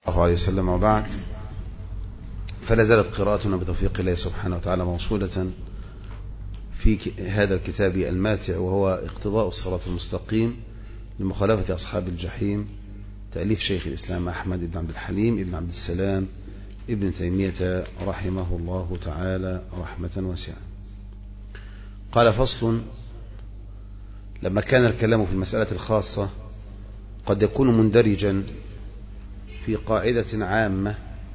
الله عليه وسلم وبعد فلا زالت قراءتنا بتوفيق الله سبحانه وتعالى موصولة في هذا الكتاب الماتع وهو اقتضاء الصراط المستقيم لمخالفة أصحاب الجحيم تأليف شيخ الإسلام أحمد بن عبد الحليم بن عبد السلام ابن تيمية رحمه الله تعالى رحمة واسعة قال فصل لما كان الكلام في المسألة الخاصة قد يكون مندرجا في قاعدة عامة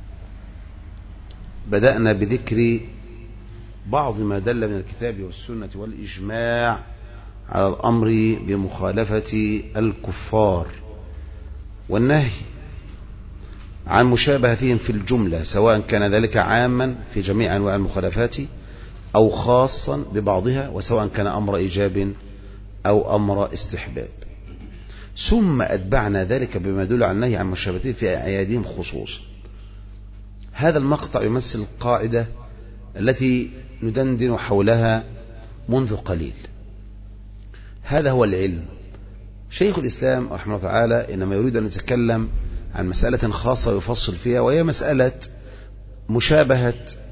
بدأنا بذكر بعض ما دل من الكتاب والسنة والإجماع على الأمر بمخالفة الكفار والنهي عن مشابهتهم في الجملة سواء كان ذلك عاما في جميع أنواع المخالفات أو خاصا ببعضها وسواء كان أمر إيجاب أو أمر استحباب ثم أتبعنا ذلك بما يدل على النهي عن مشابهتهم في أعيادهم خصوصا هذا المقطع يمثل القاعدة التي ندندن حولها منذ قليل هذا هو العلم شيخ الإسلام رحمه الله تعالى إنما يريد أن يتكلم عن مسألة خاصة يفصل فيها وهي مسألة مشابهة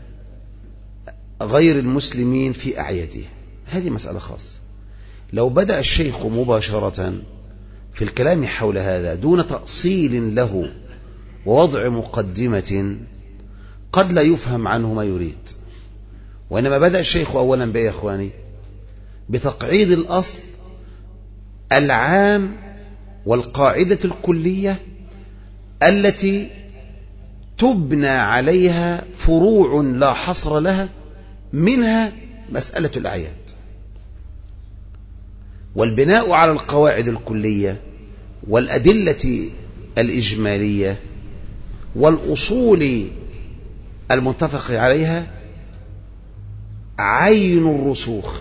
غير المسلمين في أعيادهم هذه مسألة خاصة لو بدأ الشيخ مباشرة في الكلام حول هذا دون تأصيل له ووضع مقدمة قد لا يفهم عنه ما يريد وإنما بدأ الشيخ أولا بإيه يا أخواني بتقعيد الأصل العام والقاعدة الكلية التي تبنى عليها فروع لا حصر لها منها مسألة الأعياد والبناء على القواعد الكلية والأدلة الإجمالية والأصول المتفق عليها عين الرسوخ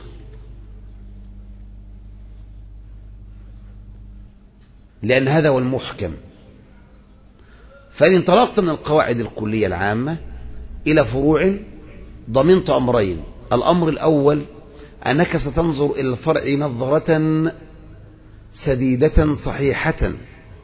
لأن هذا هو المحكم فإن انطلقت من القواعد الكلية العامة إلى فروع ضمنت أمرين الأمر الأول أنك ستنظر إلى الفرع نظرة سديدة صحيحة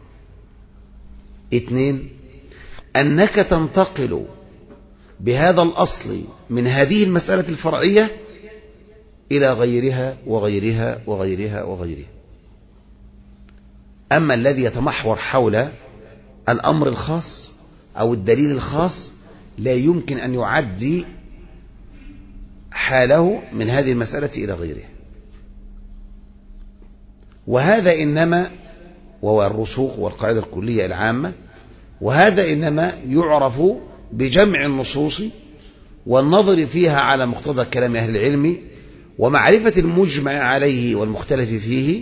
اثنين أنك تنتقل بهذا الأصل من هذه المسألة الفرعية إلى غيرها وغيرها وغيرها وغيرها أما الذي يتمحور حول الأمر الخاص أو الدليل الخاص لا يمكن أن يعدي حاله من هذه المسألة إلى غيرها وهذا إنما وهو الرسوخ والقاعدة الكلية العامة وهذا إنما يعرف بجمع النصوص والنظر فيها على مقتضى كلام أهل العلم ومعرفة المجمع عليه والمختلف فيه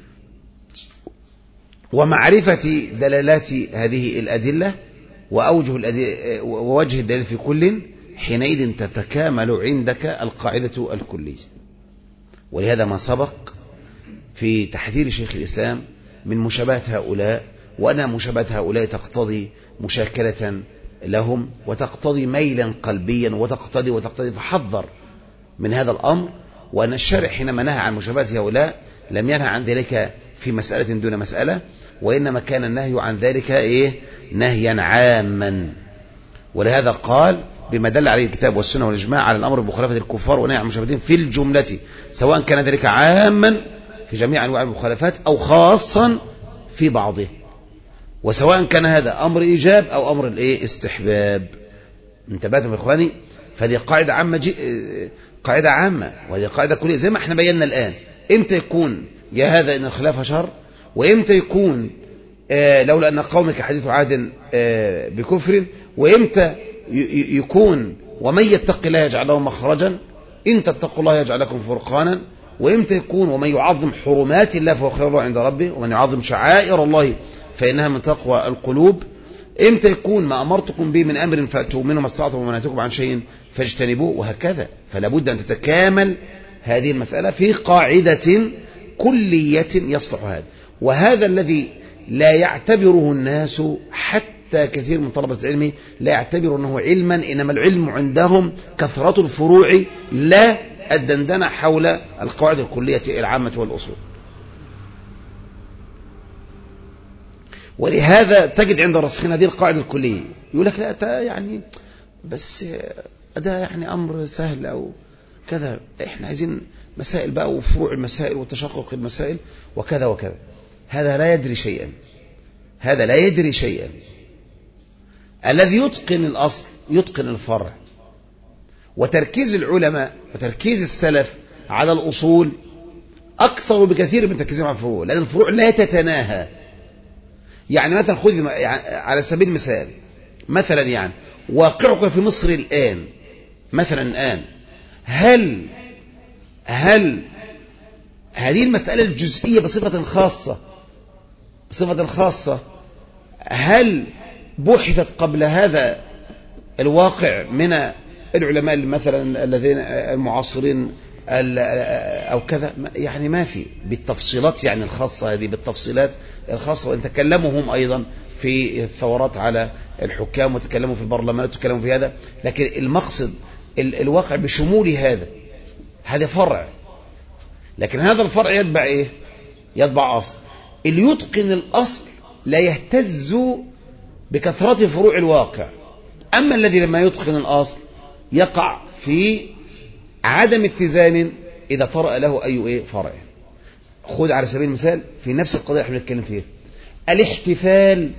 ومعرفة دلالات هذه الأدلة وأوجه الأدلة ووجه الدليل في كل حينئذ تتكامل عندك القاعدة الكلية ولهذا ما سبق في تحذير شيخ الإسلام من مشابهة هؤلاء وأن مشابهة هؤلاء تقتضي مشاكلة لهم وتقتضي ميلا قلبيا وتقتضي وتقتضي فحذر من هذا الأمر وأن الشارع حينما نهى عن مشابهة هؤلاء لم ينهى عن ذلك في مسألة دون مسألة وإنما كان النهي عن ذلك إيه نهيا عاما ولهذا قال بما دل عليه الكتاب والسنة والإجماع على الأمر بمخالفة الكفار ونهي عن المشابهتين في الجملة سواء كان ذلك عاما في جميع أنواع المخالفات أو خاصا في بعضه وسواء كان هذا أمر إيجاب أو أمر الإيه استحباب انتبهتم يا إخواني فهذه قاعدة عامة جي... قاعدة عامة وهذه قاعدة كلية زي ما احنا بينا الآن امتى يكون يا هذا إن الخلاف شر وامتى يكون آه لولا أن قومك حديث عاد آه بكفر وامتى يكون ومن يتق الله يجعل له مخرجا إن تتقوا الله يجعل لكم فرقانا وإمتى يكون ومن يعظم حرمات الله فهو خير له عند ربه ومن يعظم شعائر الله فإنها من تقوى القلوب إمتى يكون ما أمرتكم به من أمر فأتوا منه ما استطعتم وما نهيتكم عن شيء فاجتنبوه وهكذا فلا بد أن تتكامل هذه المسألة في قاعدة كلية يصلح هذا وهذا الذي لا يعتبره الناس حتى كثير من طلبة العلم لا يعتبر أنه علما إنما العلم عندهم كثرة الفروع لا الدندنة حول القواعد الكلية العامة والأصول ولهذا تجد عند الراسخين هذه القاعدة الكلية يقول لك لا يعني بس ده يعني أمر سهل أو كذا احنا عايزين مسائل بقى وفروع المسائل وتشقق المسائل وكذا وكذا هذا لا يدري شيئا هذا لا يدري شيئا الذي يتقن الأصل يتقن الفرع وتركيز العلماء وتركيز السلف على الأصول أكثر بكثير من تركيزهم على الفروع لأن الفروع لا تتناهى يعني مثلا خذ على سبيل المثال مثلا يعني واقعك في مصر الآن مثلا الآن هل هل هذه المسألة الجزئية بصفة خاصة بصفة خاصة هل بحثت قبل هذا الواقع من العلماء مثلا الذين المعاصرين أو كذا يعني ما في بالتفصيلات يعني الخاصة هذه بالتفصيلات الخاصة وإن تكلموا هم أيضا في الثورات على الحكام وتكلموا في البرلمانات وتكلموا في هذا لكن المقصد الواقع بشمول هذا هذا فرع لكن هذا الفرع يتبع ايه يتبع اصل اللي يتقن الاصل لا يهتز بكثرة فروع الواقع اما الذي لما يتقن الاصل يقع في عدم اتزان اذا طرأ له اي ايه فرع خذ على سبيل المثال في نفس القضية اللي احنا بنتكلم فيها الاحتفال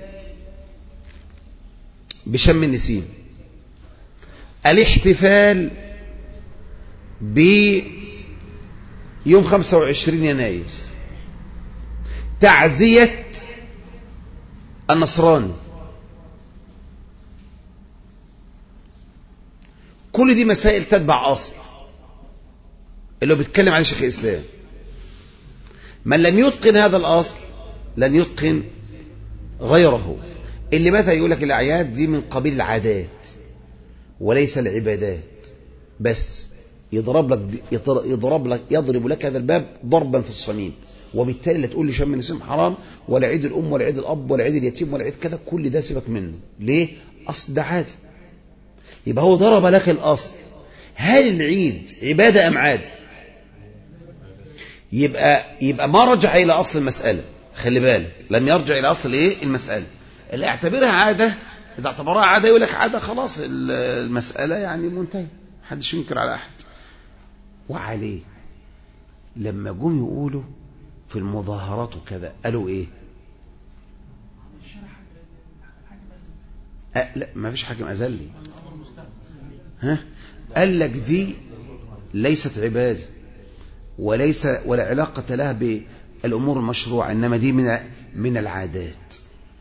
بشم النسيم الاحتفال بيوم 25 يناير تعزية النصراني كل دي مسائل تتبع أصل اللي هو بيتكلم عليه شيخ الإسلام من لم يتقن هذا الأصل لن يتقن غيره اللي مثلا يقول لك الأعياد دي من قبيل العادات وليس العبادات بس يضرب لك يضرب لك يضرب لك هذا الباب ضربا في الصميم وبالتالي لا تقول لي شم النسيم حرام ولا عيد الام ولا عيد الاب ولا عيد اليتيم ولا عيد كذا كل ده سيبك منه ليه اصل ده عادي يبقى هو ضرب لك الاصل هل العيد عباده ام عاده يبقى يبقى ما رجع الى اصل المساله خلي بالك لم يرجع الى اصل الايه المساله اللي اعتبرها عاده اذا اعتبرها عاده يقول لك عاده خلاص المساله يعني منتهيه محدش ينكر على احد وعليه لما جم يقولوا في المظاهرات وكذا قالوا ايه أه لا ما فيش حاكم أزلي ها قال لك دي ليست عبادة وليس ولا علاقة لها بالأمور المشروعة إنما دي من من العادات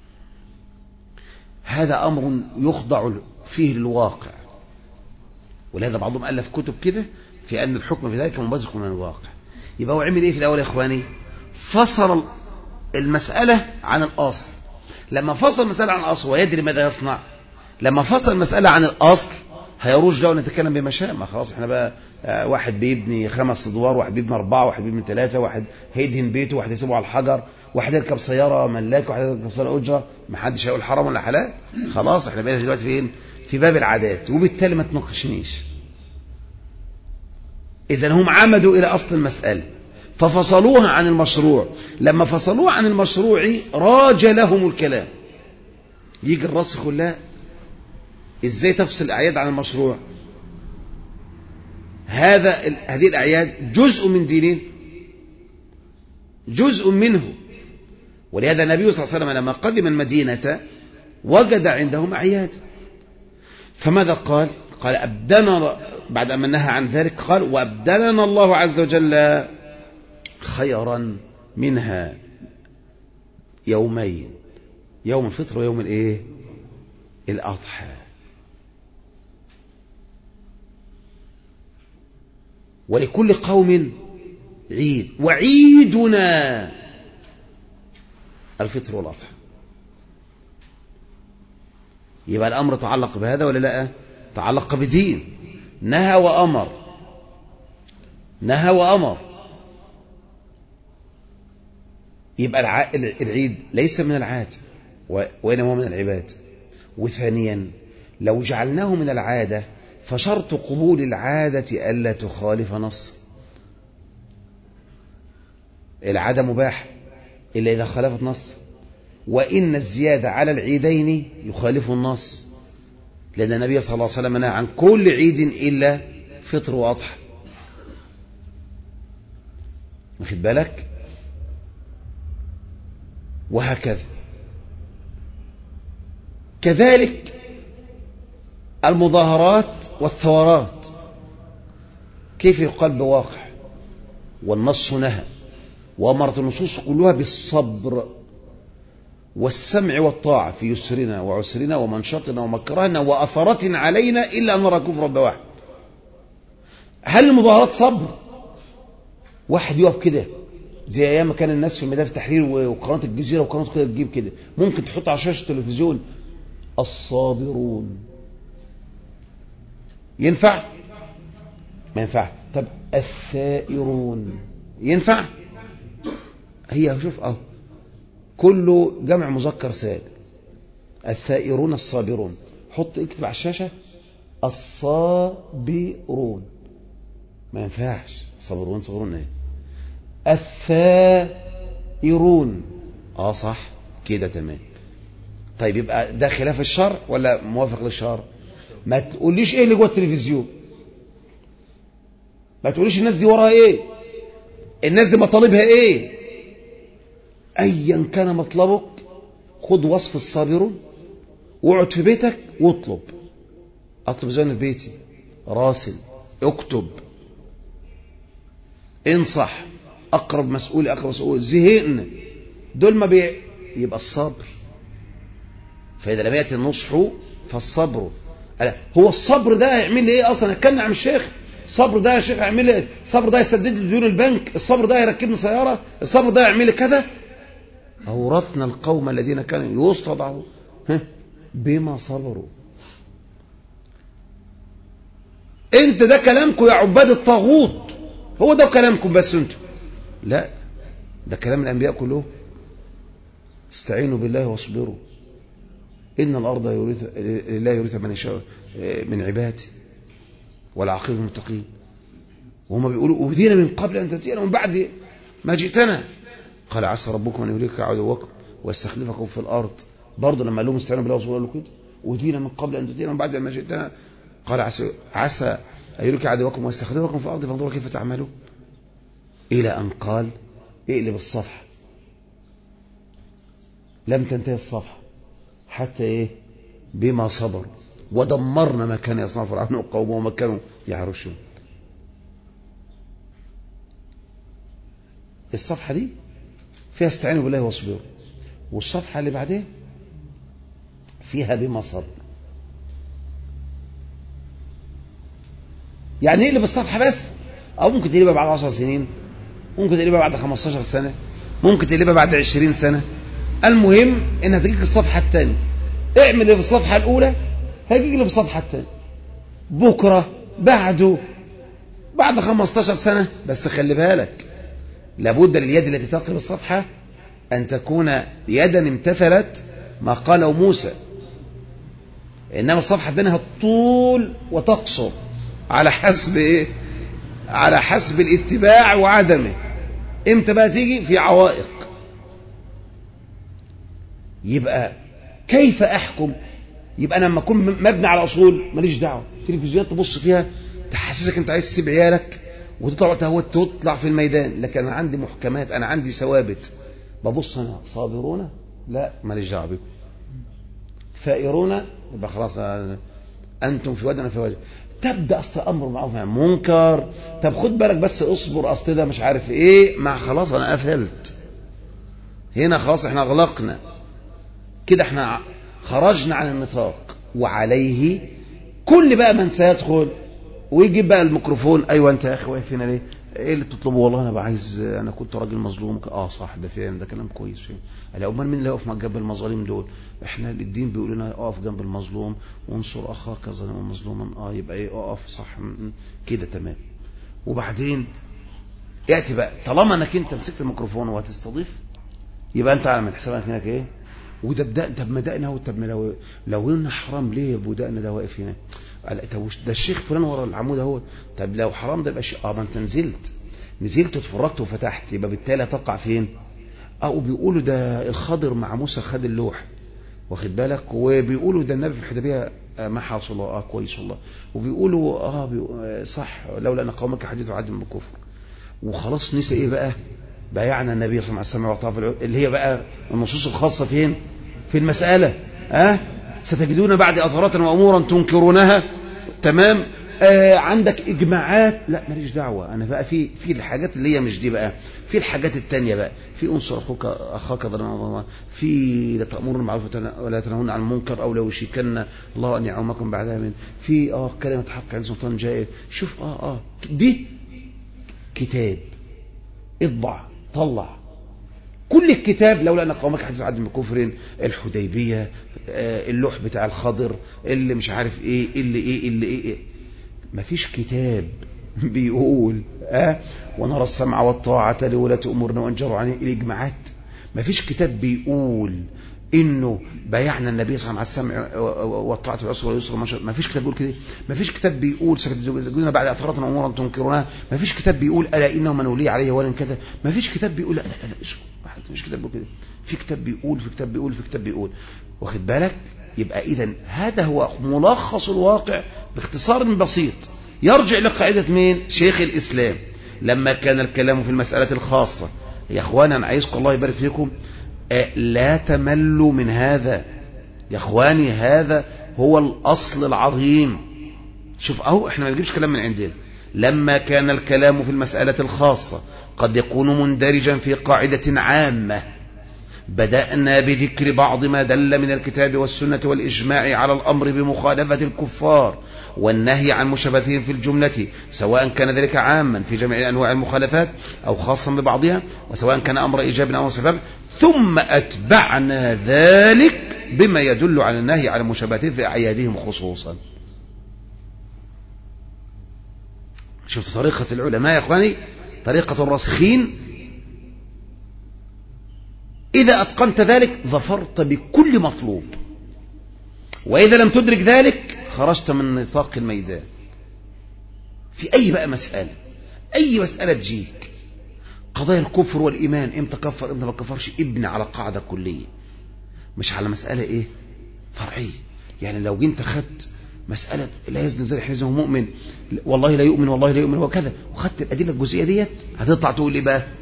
هذا أمر يخضع فيه للواقع ولهذا بعضهم ألف كتب كده في أن الحكم في ذلك منبثق من الواقع يبقى هو عمل إيه في الأول يا إخواني فصل المسألة عن الأصل لما فصل المسألة عن الأصل ويدري ماذا يصنع لما فصل المسألة عن الأصل هيروج له نتكلم بما شاء ما خلاص احنا بقى واحد بيبني خمس ادوار واحد بيبني اربعه واحد بيبني ثلاثه واحد هيدهن بيته واحد يسيبه على الحجر واحد يركب سياره ملاك واحد يركب سياره اجره ما حدش هيقول حرام ولا حلال خلاص احنا بقينا دلوقتي فين في باب العادات وبالتالي ما تناقشنيش إذا هم عمدوا إلى أصل المسألة ففصلوها عن المشروع لما فصلوها عن المشروع راج لهم الكلام يجي الراسخ لا ازاي تفصل الأعياد عن المشروع هذا هذه الأعياد جزء من ديننا جزء منه ولهذا النبي صلى الله عليه وسلم لما قدم المدينة وجد عندهم أعياد فماذا قال قال أبدنا بعد أن نهى عن ذلك قال وأبدلنا الله عز وجل خيرا منها يومين يوم الفطر ويوم الايه الأضحى ولكل قوم عيد وعيدنا الفطر والأضحى يبقى الأمر تعلق بهذا ولا لا تعلق بدين نهى وأمر نهى وأمر يبقى العيد ليس من العادة وإنما هو من العبادة وثانيا لو جعلناه من العادة فشرط قبول العادة ألا تخالف نص العادة مباح إلا إذا خالفت نص وإن الزيادة على العيدين يخالف النص لأن النبي صلى الله عليه وسلم نهى عن كل عيد إلا فطر وأضحى واخد بالك وهكذا كذلك المظاهرات والثورات كيف يقال بواقع والنص نهى وأمرت النصوص كلها بالصبر والسمع والطاعة في يسرنا وعسرنا ومنشطنا ومكرهنا وأثرة علينا إلا أن نرى كفر بواحد هل المظاهرات صبر واحد يقف كده زي ايام ما كان الناس في ميدان التحرير وقناه الجزيره وقناه كده تجيب كده ممكن تحط على شاشه التلفزيون الصابرون ينفع ما ينفع طب الثائرون ينفع هي شوف اهو كله جمع مذكر سالم الثائرون الصابرون حط اكتب على الشاشه الصابرون ما ينفعش صابرون صابرون ايه الثائرون اه صح كده تمام طيب يبقى ده خلاف الشرع ولا موافق للشرع ما تقوليش ايه اللي جوه التلفزيون ما تقوليش الناس دي وراها ايه الناس دي مطالبها ايه ايا كان مطلبك خد وصف الصابرون واقعد في بيتك واطلب اطلب زي في بيتي راسل اكتب انصح اقرب مسؤول اقرب مسؤول زهقنا دول ما بي يبقى الصبر فاذا لم ياتي النصح فالصبر هو الصبر ده هيعمل لي ايه اصلا اتكلم عن الشيخ الصبر ده يا شيخ هيعمل لي الصبر ده يسدد لي ديون البنك الصبر ده يركبني سياره الصبر ده يعمل لي كذا اورثنا القوم الذين كانوا يستضعفون بما صبروا انت ده كلامكم يا عباد الطاغوت هو ده كلامكم بس انتم لا ده كلام الانبياء كلهم استعينوا بالله واصبروا ان الارض يورث لا يورث من يشاء من عباده والعاقبه المتقين وهم بيقولوا اوذينا من قبل ان تاتينا ومن بعد ما جئتنا قال عسى ربكم ان يهلك عدوكم ويستخلفكم في الارض برضه لما قال لهم استعينوا بالله واصبروا قالوا كده اوذينا من قبل ان تاتينا ومن بعد ما جئتنا قال عسى عسى أن يهلك عدوكم ويستخلفكم في الارض فانظروا كيف تعملون الى ان قال اقلب الصفحه لم تنتهي الصفحه حتى ايه بما صبروا ودمرنا ما كان يصنع فرعون وقومه وما كانوا يعرشون الصفحة دي فيها استعينوا بالله واصبروا والصفحة اللي بعدين فيها بما صبر يعني اقلب الصفحة بس او ممكن تقلبها بعد 10 سنين ممكن تقلبها بعد 15 سنة ممكن تقلبها بعد 20 سنة المهم انها تجيك الصفحة الثانية اعمل اللي في الصفحة الاولى هيجيك اللي في الصفحة الثانية بكرة بعده بعد 15 سنة بس خلي بالك لابد لليد التي تقلب الصفحة أن تكون يدا امتثلت ما قاله موسى إنما الصفحة الثانية هتطول وتقصر على حسب إيه؟ على حسب الاتباع وعدمه امتى بقى تيجي في عوائق يبقى كيف احكم يبقى انا لما اكون مبني على اصول ماليش دعوه تلفزيونات تبص فيها تحسسك انت عايز تسيب عيالك وتطلع تهوت تطلع في الميدان لكن انا عندي محكمات انا عندي ثوابت ببص انا صابرون لا ماليش دعوه بكم ثائرون يبقى خلاص انتم في واد انا في واد تبدا اصل امر معروف عن منكر طب خد بالك بس اصبر اصل ده مش عارف ايه مع خلاص انا قفلت هنا خلاص احنا اغلقنا كده احنا خرجنا عن النطاق وعليه كل بقى من سيدخل ويجيب بقى الميكروفون ايوه انت يا اخي واقف هنا ليه ايه اللي بتطلبه والله انا بقى عايز انا كنت راجل مظلوم اه صح ده فين ده كلام كويس فين قال امال مين اللي يقف مع جنب المظالم دول احنا الدين بيقول لنا اقف جنب المظلوم وانصر اخاك ظالما مظلوما اه يبقى ايه اقف صح كده تمام وبعدين ياتي بقى طالما انك انت مسكت الميكروفون وهتستضيف يبقى انت عامل حسابك هناك ايه وده بدأ طب ما دقنا طب ما لو لو قلنا حرام ليه ابو دقنا ده واقف هنا قال طب ده الشيخ فلان ورا العمود اهو طب لو حرام ده يبقى شيء اه ما انت نزلت نزلت واتفرجت وفتحت يبقى بالتالي تقع فين او بيقولوا ده الخضر مع موسى خد اللوح واخد بالك وبيقولوا ده النبي في الحديبيه آه، ما حصل اه كويس والله وبيقولوا اه بي... آه، صح لولا ان قومك حديث عدم بالكفر وخلاص نسى ايه بقى بايعنا النبي صلى الله عليه وسلم وطاف اللي هي بقى النصوص الخاصه فين في المساله ها أه؟ ستجدون بعد اثارات وامورا تنكرونها تمام آه عندك اجماعات لا ماليش دعوه انا بقى في في الحاجات اللي هي مش دي بقى في الحاجات التانية بقى في انصر اخوك اخاك ظلما في لا تامرون بالمعروف ولا تنهون عن المنكر او لو يشيكن الله ان يعومكم بعدها من في اه كلمه حق عند سلطان جائر شوف اه اه دي كتاب اطبع طلع كل الكتاب لولا ان قومك حديث عدم بكفر الحديبيه آه اللوح بتاع الخضر اللي مش عارف ايه اللي ايه اللي ايه, إيه. مفيش كتاب بيقول اه ونرى السمع والطاعة لولاة أمورنا وأنجروا عن الإجماعات مفيش كتاب بيقول انه بايعنا النبي صلى الله عليه وسلم على السمع والطاعه والعسر واليسر ما فيش كتاب بيقول كده ما فيش كتاب بيقول ستجدون بعد اثرات امورا تنكرونها ما فيش كتاب بيقول الا انه من ولي عليه ولا كذا ما فيش كتاب بيقول لا لا لا اسكت ما فيش كتاب بيقول كده في كتاب بيقول في كتاب بيقول في كتاب بيقول واخد بالك يبقى اذا هذا هو ملخص الواقع باختصار بسيط يرجع لقاعدة مين شيخ الإسلام لما كان الكلام في المسألة الخاصة يا أخوانا أنا عايزكم الله يبارك فيكم لا تملوا من هذا يا أخواني هذا هو الأصل العظيم شوف أهو احنا ما نجيبش كلام من عندنا لما كان الكلام في المسألة الخاصة قد يكون مندرجا في قاعدة عامة بدأنا بذكر بعض ما دل من الكتاب والسنة والإجماع على الأمر بمخالفة الكفار والنهي عن مشابهتهم في الجملة سواء كان ذلك عاما في جميع أنواع المخالفات أو خاصا ببعضها وسواء كان أمر إيجاب أو صفاب ثم أتبعنا ذلك بما يدل على النهي عن مشابهتهم في أعيادهم خصوصا شفت طريقة العلماء يا أخواني طريقة الراسخين إذا أتقنت ذلك ظفرت بكل مطلوب وإذا لم تدرك ذلك خرجت من نطاق الميدان في أي بقى مسألة أي مسألة تجيك قضايا الكفر والإيمان إمتى كفر إمتى ما كفرش ابن على قاعدة كلية مش على مسألة إيه فرعية يعني لو جيت خدت مسألة لا يزن زي حين هو مؤمن والله لا يؤمن والله لا يؤمن وكذا وخدت الأدلة الجزئية ديت هتطلع تقول إيه بقى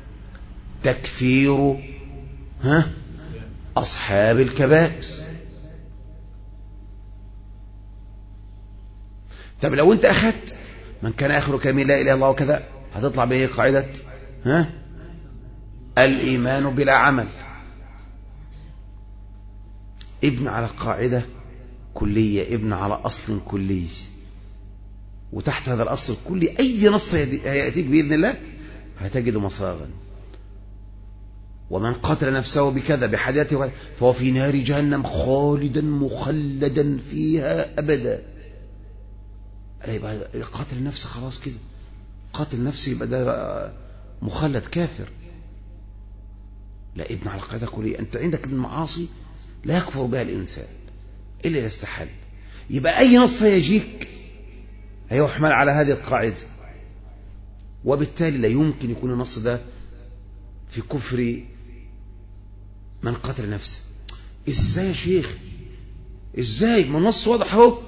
تكفير ها أصحاب الكبائر طب لو انت اخذت من كان اخر كلامه لا اله الا الله وكذا هتطلع بايه قاعده ها الايمان بلا عمل ابن على قاعده كليه ابن على اصل كلي وتحت هذا الاصل الكلي اي نص هياتيك باذن الله هتجد مصاغا ومن قتل نفسه بكذا بحديثه فهو في نار جهنم خالدا مخلدا فيها ابدا يبقى قاتل النفس خلاص كده قاتل نفسي يبقى ده مخلد كافر لا ابن على القاعدة كلية أنت عندك المعاصي لا يكفر بها الإنسان إلا إذا استحل يبقى أي نص يجيك هيحمل على هذه القاعدة وبالتالي لا يمكن يكون النص ده في كفر من قتل نفسه ازاي يا شيخ ازاي ما النص واضح اهو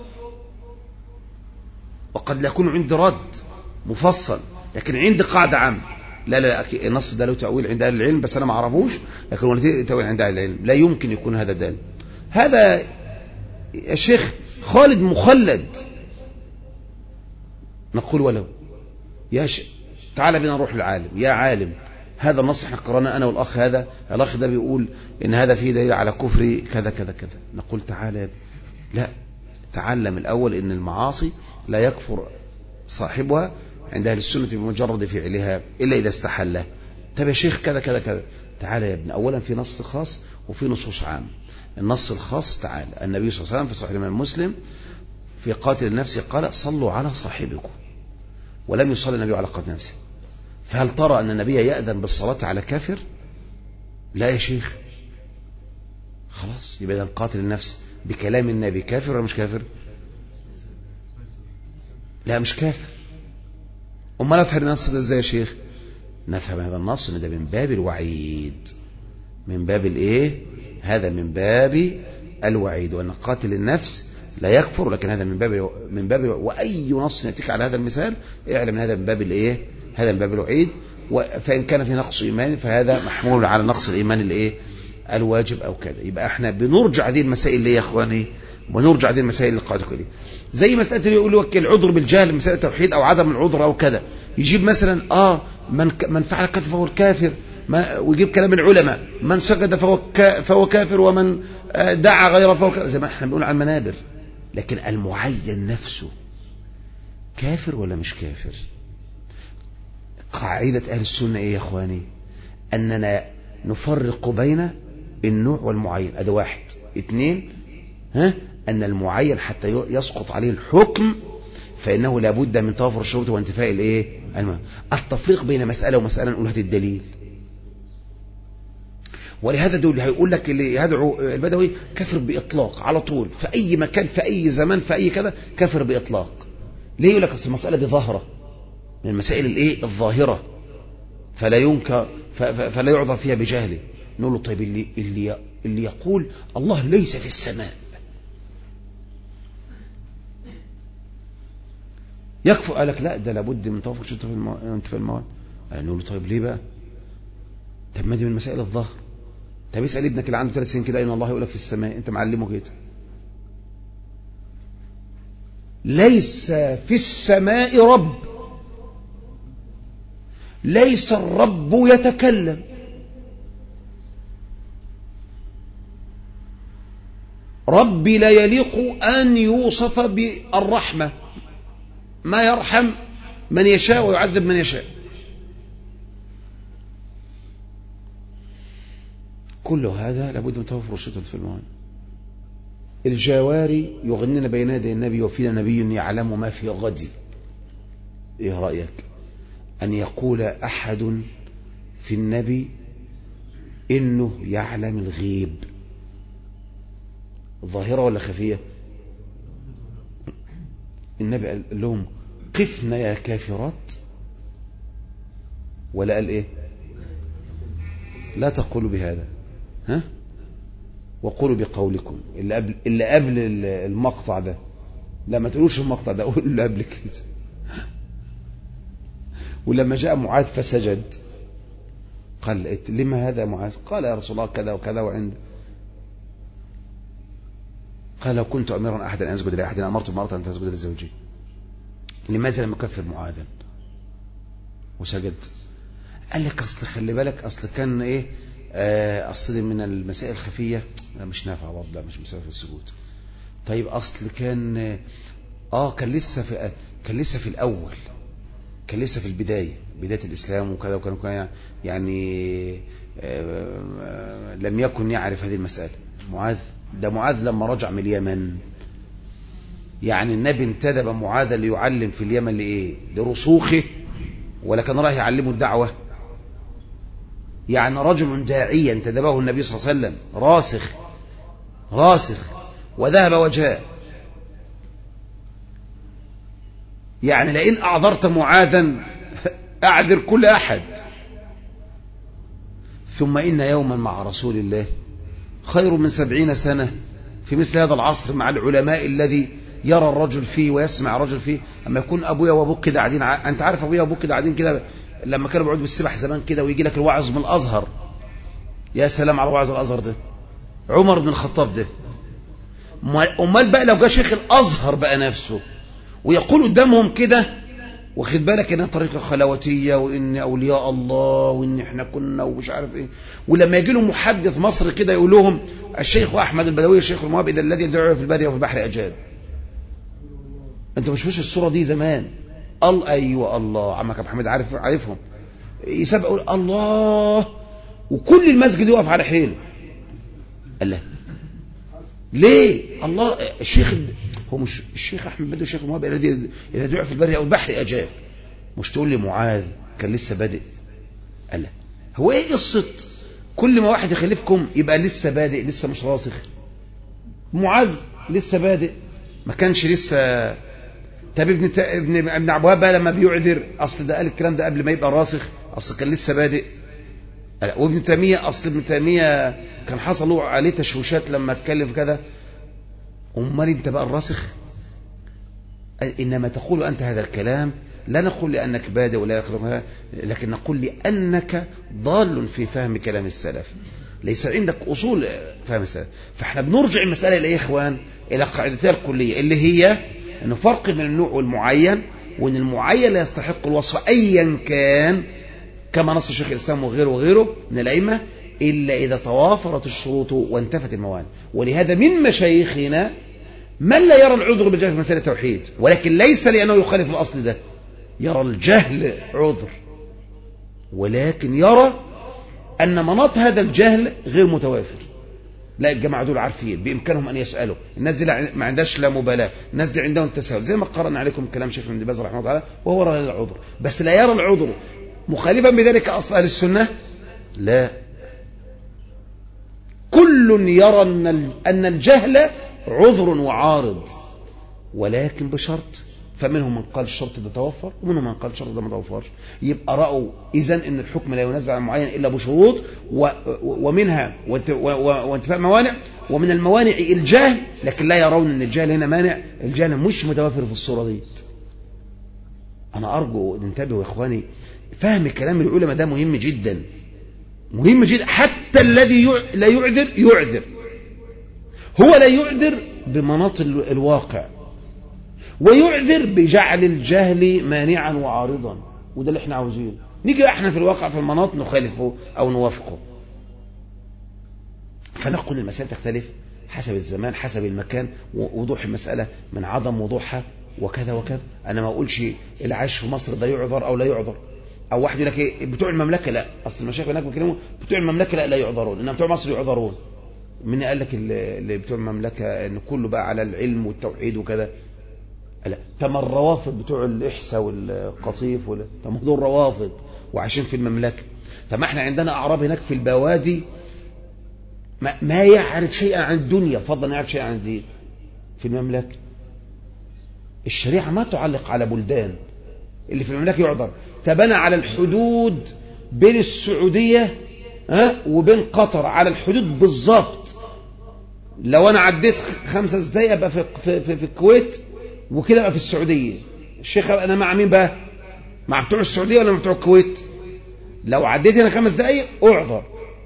وقد لا يكون عندي رد مفصل لكن عندي قاعدة عامة لا لا النص ده له تأويل عند أهل العلم بس أنا ما أعرفوش لكن هو تأويل عند أهل العلم لا يمكن يكون هذا دال هذا يا شيخ خالد مخلد نقول ولو يا شيخ تعال بنا نروح للعالم يا عالم هذا النص احنا قرانا انا والاخ هذا الاخ ده بيقول ان هذا فيه دليل على كفر كذا كذا كذا نقول تعالى لا تعلم الاول ان المعاصي لا يكفر صاحبها عند أهل السنة بمجرد فعلها إلا إذا استحلها طب يا شيخ كذا كذا كذا تعالى يا ابن أولا في نص خاص وفي نصوص عام النص الخاص تعالى النبي صلى الله عليه وسلم في صحيح الإمام مسلم في قاتل النفس قال صلوا على صاحبكم ولم يصلي النبي على قاتل نفسه فهل ترى أن النبي يأذن بالصلاة على كافر لا يا شيخ خلاص يبقى إذا قاتل النفس بكلام النبي كافر ولا مش كافر لا مش كافر امال افهم النص ده ازاي يا شيخ نفهم هذا النص ان ده من باب الوعيد من باب الايه هذا من باب الوعيد وان قاتل النفس لا يكفر لكن هذا من باب من باب واي نص ياتيك على هذا المثال اعلم هذا من باب الايه هذا من باب الوعيد فان كان في نقص ايمان فهذا محمول على نقص الايمان الايه الواجب او كذا يبقى احنا بنرجع هذه المسائل ليه يا اخواني ونرجع هذه المسائل اللي قاعده دي زي مساله اللي يقول لك العذر بالجهل مساله التوحيد او عدم العذر او كذا يجيب مثلا اه من من فعل كذا فهو الكافر ما ويجيب كلام العلماء من سجد فهو فهو كافر ومن دعا غيره فهو كافر زي ما احنا بنقول على المنابر لكن المعين نفسه كافر ولا مش كافر قاعدة أهل السنة إيه يا إخواني أننا نفرق بين النوع والمعين هذا واحد اثنين ها أن المعين حتى يسقط عليه الحكم فإنه لابد من توفر الشروط وانتفاء الإيه التفريق بين مسألة ومسألة نقول هذا الدليل ولهذا دول هيقول لك اللي يدعو البدوي كفر بإطلاق على طول في أي مكان في أي زمان في أي كذا كفر بإطلاق ليه يقول لك أصل المسألة دي ظاهرة من المسائل الايه الظاهرة فلا ينكر فلا يعذر فيها بجهله نقول له طيب اللي, اللي, اللي يقول الله ليس في السماء يكفر قال لك لا ده لابد من توفر شرط في المواد قال نقول له طيب ليه بقى طب ما دي من مسائل الظهر طب اسال ابنك اللي عنده ثلاث سنين كده اين الله يقول لك في السماء انت معلمه كده ليس في السماء رب ليس الرب يتكلم ربي لا يليق أن يوصف بالرحمة ما يرحم من يشاء ويعذب من يشاء كل هذا لابد من توفر الشتت في المعنى الجواري يغنينا بين يدي النبي وفينا نبي يعلم ما في غد ايه رأيك أن يقول أحد في النبي إنه يعلم الغيب ظاهرة ولا خفية النبي قال لهم قفنا يا كافرات ولا قال ايه لا تقولوا بهذا ها وقولوا بقولكم اللي قبل اللي قبل المقطع ده لا ما تقولوش المقطع ده قولوا اللي قبل كده ولما جاء معاذ فسجد قال لما هذا معاذ قال يا رسول الله كذا وكذا وعند قال لو كنت اميرا احدا ان اسجد لاحد امرت المراه ان تسجد لزوجي لماذا لم يكفر معاذا وسجد قال لك اصل خلي بالك اصل كان ايه آه اصل من المسائل الخفيه لا مش نافع برضه لا مش مسافه السجود طيب اصل كان اه كان لسه في كان لسه في الاول كان لسه في البداية بداية الإسلام وكذا وكان يعني لم يكن يعرف هذه المسألة معاذ ده معاذ لما رجع من اليمن يعني النبي انتدب معاذ ليعلم في اليمن لإيه لرسوخه ولا كان راح يعلمه الدعوة يعني رجل داعيا انتدبه النبي صلى الله عليه وسلم راسخ راسخ وذهب وجاء يعني لئن أعذرت معاذا أعذر كل أحد ثم إن يوما مع رسول الله خير من سبعين سنة في مثل هذا العصر مع العلماء الذي يرى الرجل فيه ويسمع الرجل فيه أما يكون أبويا وأبوك كده قاعدين ع... أنت عارف أبويا وأبوك كده قاعدين كده لما كانوا بيقعدوا بالسبح زمان كده ويجي لك الواعظ من الأزهر يا سلام على واعظ الأزهر ده عمر بن الخطاب ده أمال بقى لو جاء شيخ الأزهر بقى نفسه ويقول قدامهم كده واخد بالك انها طريقه خلوتيه وان اولياء الله وان احنا كنا ومش عارف ايه ولما يجي لهم محدث مصر كده يقول لهم الشيخ احمد البدوي الشيخ المواب الى الذي يدعو في البر وفي البحر اجاب انت مش فيش الصوره دي زمان الله ايوه الله عمك ابو حميد عارف عارفهم يسبق يقول الله وكل المسجد يقف على حيله الله ليه الله الشيخ هو مش الشيخ احمد بدر الشيخ المواب الذي اذا دعا في البر او البحر اجاب مش تقول لي معاذ كان لسه بادئ قال لا هو ايه قصه كل ما واحد يخلفكم يبقى لسه بادئ لسه مش راسخ معاذ لسه بادئ ما كانش لسه طب ابن ابن ابن عبواب بقى لما بيعذر اصل ده قال الكلام ده قبل ما يبقى راسخ اصل كان لسه بادئ وابن تيمية أصل ابن تيمية كان حصل له عليه تشويشات لما اتكلم في كذا أمال أنت بقى الراسخ إنما تقول أنت هذا الكلام لا نقول لأنك بادئ ولا يخلق لكن نقول لأنك ضال في فهم كلام السلف ليس عندك أصول فهم السلف فاحنا بنرجع المسألة إلى إيه يا إخوان إلى قاعدتها الكلية اللي هي أنه فرق بين النوع والمعين وأن المعين لا يستحق الوصف أيا كان كما نص شيخ الإسلام وغيره وغيره من الأئمة إلا إذا توافرت الشروط وانتفت الموانع ولهذا من مشايخنا من لا يرى العذر بالجهل في مسألة التوحيد ولكن ليس لأنه يخالف الأصل ده يرى الجهل عذر ولكن يرى أن مناط هذا الجهل غير متوافر لا الجماعة دول عارفين بإمكانهم أن يسألوا الناس دي ما عندهاش لا مبالاة الناس دي عندهم تساهل زي ما قرأنا عليكم كلام شيخ ابن باز رحمه الله تعالى وهو رأى العذر بس لا يرى العذر مخالفا بذلك أصل أهل السنة لا كل يرى أن الجهل عذر وعارض ولكن بشرط فمنهم من قال الشرط ده توفر ومنهم من قال الشرط ده ما توفرش يبقى رأوا إذا أن الحكم لا ينزع عن معين إلا بشروط ومنها وانتفاء موانع ومن الموانع الجهل لكن لا يرون أن الجهل هنا مانع الجهل مش متوفر في الصورة دي أنا أرجو ننتبهوا يا إخواني فهم كلام العلماء ده مهم جدا مهم جدا حتى الذي لا يعذر يعذر هو لا يعذر بمناط الواقع ويعذر بجعل الجهل مانعا وعارضا وده اللي احنا عاوزينه نيجي احنا في الواقع في المناط نخالفه او نوافقه فنقول المسائل تختلف حسب الزمان حسب المكان وضوح المسألة من عدم وضوحها وكذا وكذا انا ما اقولش العيش في مصر ده يعذر او لا يعذر او واحد يقول لك ايه بتوع المملكه لا اصل المشايخ هناك بيتكلموا بتوع المملكه لا لا يعذرون انما بتوع مصر يعذرون من قال لك اللي بتوع المملكه ان كله بقى على العلم والتوحيد وكذا لا طب الروافض بتوع الاحساء والقطيف ولا طب دول روافض وعايشين في المملكه طب ما احنا عندنا اعراب هناك في البوادي ما, ما يعرف شيئا عن الدنيا فضلا يعرف شيئا عن الدين في المملكه الشريعه ما تعلق على بلدان اللي في المملكه يعذر تبنى على الحدود بين السعوديه ها وبين قطر على الحدود بالظبط لو انا عديت خمسة دقايق ابقى في, في, في, في الكويت وكده ابقى في السعوديه الشيخ انا مع مين بقى مع بتوع السعوديه ولا مع بتوع الكويت لو عديت هنا خمس دقايق اعذر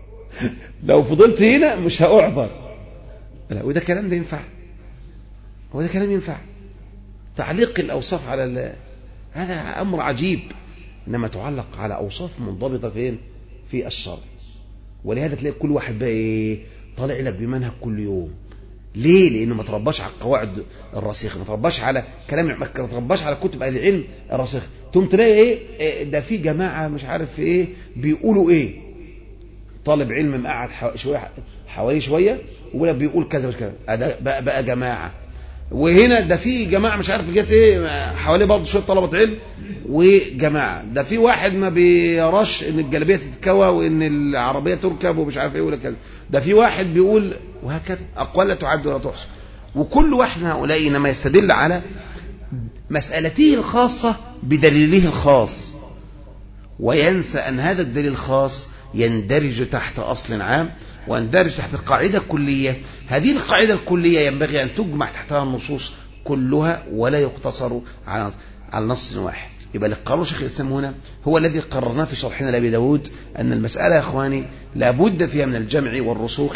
لو فضلت هنا مش هاعذر لا وده كلام ده ينفع هو ده كلام ينفع تعليق الاوصاف على ال... هذا امر عجيب انما تعلق على اوصاف منضبطه فين في الشرع ولهذا تلاقي كل واحد بقى ايه طالع لك بمنهج كل يوم ليه لانه ما ترباش على القواعد الراسخه ما ترباش على كلام ما ترباش على كتب اهل العلم الراسخه تقوم تلاقي ايه ده في جماعه مش عارف في ايه بيقولوا ايه طالب علم مقعد شويه حواليه شويه ولا بيقول كذا مش كذا بقى, بقى جماعه وهنا ده في جماعه مش عارف جت ايه حواليه برضه شويه طلبه علم وجماعه ده في واحد ما بيراش ان الجلابيه تتكوى وان العربيه تركب ومش عارف ايه ولا كذا ده في واحد بيقول وهكذا اقوال لا تعد ولا تحصى وكل واحد من هؤلاء انما يستدل على مسالته الخاصه بدليله الخاص وينسى ان هذا الدليل الخاص يندرج تحت اصل عام واندرج تحت قاعدة كلية هذه القاعدة الكلية ينبغي أن تجمع تحتها النصوص كلها ولا يقتصر على على نص واحد يبقى اللي قرره شيخ الإسلام هنا هو الذي قررناه في شرحنا لأبي داود أن المسألة يا إخواني لابد فيها من الجمع والرسوخ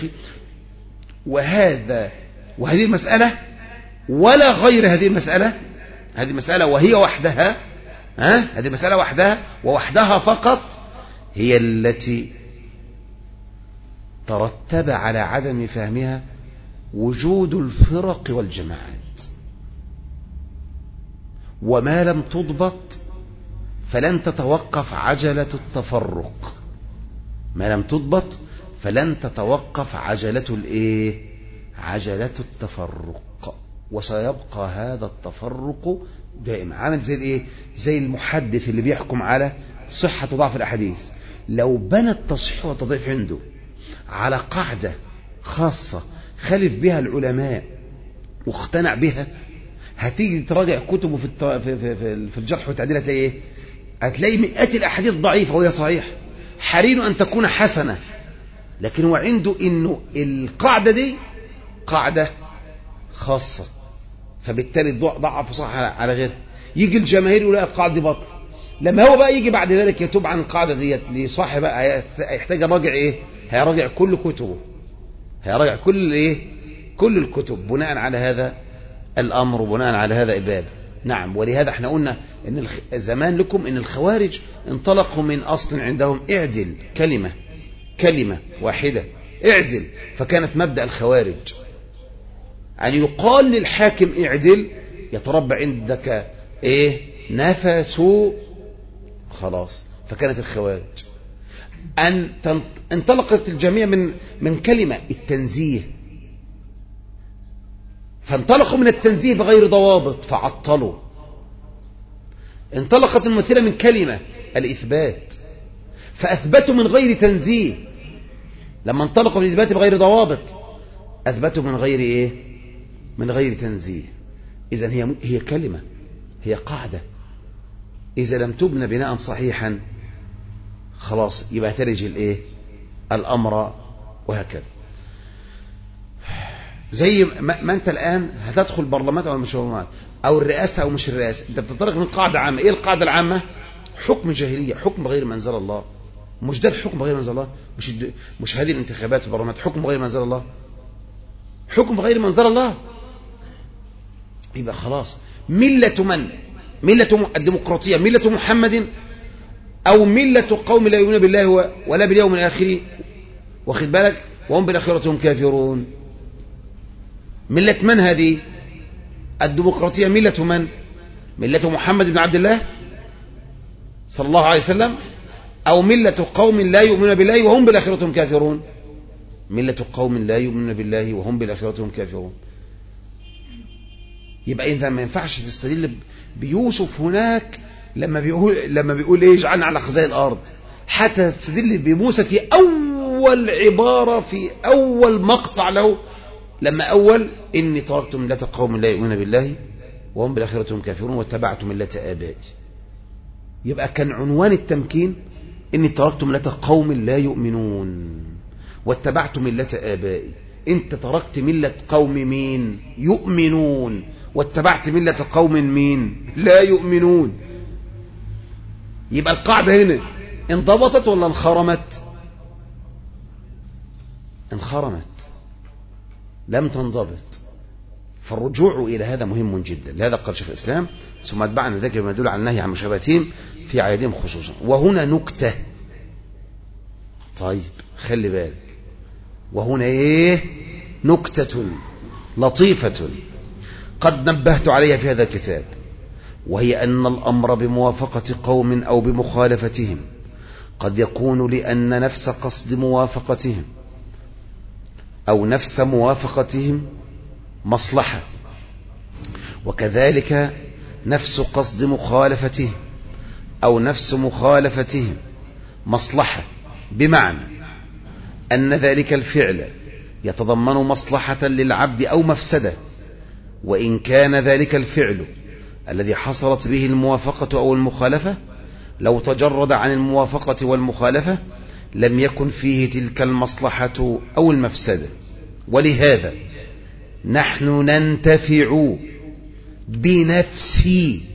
وهذا وهذه المسألة ولا غير هذه المسألة هذه مسألة وهي وحدها ها هذه مسألة وحدها ووحدها فقط هي التي ترتب على عدم فهمها وجود الفرق والجماعات وما لم تضبط فلن تتوقف عجلة التفرق ما لم تضبط فلن تتوقف عجلة الايه عجلة التفرق وسيبقى هذا التفرق دائما عامل زي الايه زي المحدث اللي بيحكم على صحة وضعف الاحاديث لو بنى التصحيح والتضعيف عنده على قاعدة خاصة خلف بها العلماء واقتنع بها هتيجي تراجع كتبه في في في في, في الجرح والتعديل هتلاقي ايه؟ هتلاقي مئات الاحاديث ضعيفه وهي صحيحه حرين أن تكون حسنة لكن هو عنده انه القاعدة دي قاعدة خاصة فبالتالي ضعف صح على غيره يجي الجماهير يقول القاعدة دي بطل لما هو بقى يجي بعد ذلك يتوب عن القاعدة ديت لصاحب بقى هيحتاج راجع ايه هيراجع كل كتبه هيراجع كل ايه كل الكتب بناء على هذا الامر وبناء على هذا الباب نعم ولهذا احنا قلنا ان زمان لكم ان الخوارج انطلقوا من اصل عندهم اعدل كلمة كلمة واحدة اعدل فكانت مبدأ الخوارج أن يقال للحاكم اعدل يتربى عندك ايه نفس خلاص فكانت الخوارج أن انطلقت الجميع من من كلمة التنزيه فانطلقوا من التنزيه بغير ضوابط فعطلوا انطلقت الممثلة من كلمة الإثبات فأثبتوا من غير تنزيه لما انطلقوا من الإثبات بغير ضوابط أثبتوا من غير إيه من غير تنزيه إذا هي هي كلمة هي قاعدة إذا لم تبنى بناء صحيحا خلاص يبقى ترج الإيه الأمر وهكذا زي ما أنت الآن هتدخل برلمان أو مش برلمان أو الرئاسة أو مش الرئاسة أنت بتنطلق من قاعدة عامة إيه القاعدة العامة حكم جاهلية حكم غير منزل الله مش ده الحكم غير منزل الله مش مش هذه الانتخابات والبرلمانات حكم غير منزل الله حكم غير منزل الله يبقى خلاص ملة من ملة الديمقراطية ملة محمد أو ملة قوم لا يؤمنون بالله ولا باليوم الآخر واخد بالك وهم بالآخرة هم كافرون ملة من هذه الديمقراطية ملة من ملة محمد بن عبد الله صلى الله عليه وسلم أو ملة قوم لا يؤمنون بالله وهم بالآخرة هم كافرون ملة قوم لا يؤمنون بالله وهم بالآخرة هم كافرون يبقى إذا ما ينفعش تستدل بيوسف هناك لما بيقول لما بيقول ايه اجعلنا على خزائن الارض حتى تستدل بموسى في اول عباره في اول مقطع له لما اول اني تركت مله قوم لا يؤمنون بالله وهم بالاخره هم كافرون واتبعت مله ابائي يبقى كان عنوان التمكين اني تركت مله قوم لا يؤمنون واتبعت مله ابائي انت تركت مله قوم مين يؤمنون واتبعت ملة قوم مين لا يؤمنون يبقى القاعدة هنا انضبطت ولا انخرمت انخرمت لم تنضبط فالرجوع إلى هذا مهم جدا لهذا قال شيخ الإسلام ثم اتبعنا ذلك بما يدل على النهي عن مشابهتهم في عيادهم خصوصا وهنا نكتة طيب خلي بالك وهنا ايه نكتة لطيفة قد نبهت عليها في هذا الكتاب وهي أن الأمر بموافقة قوم أو بمخالفتهم قد يكون لأن نفس قصد موافقتهم أو نفس موافقتهم مصلحة وكذلك نفس قصد مخالفتهم أو نفس مخالفتهم مصلحة بمعنى أن ذلك الفعل يتضمن مصلحة للعبد أو مفسده وإن كان ذلك الفعل الذي حصلت به الموافقة أو المخالفة لو تجرد عن الموافقة والمخالفة لم يكن فيه تلك المصلحة أو المفسدة ولهذا نحن ننتفع بنفس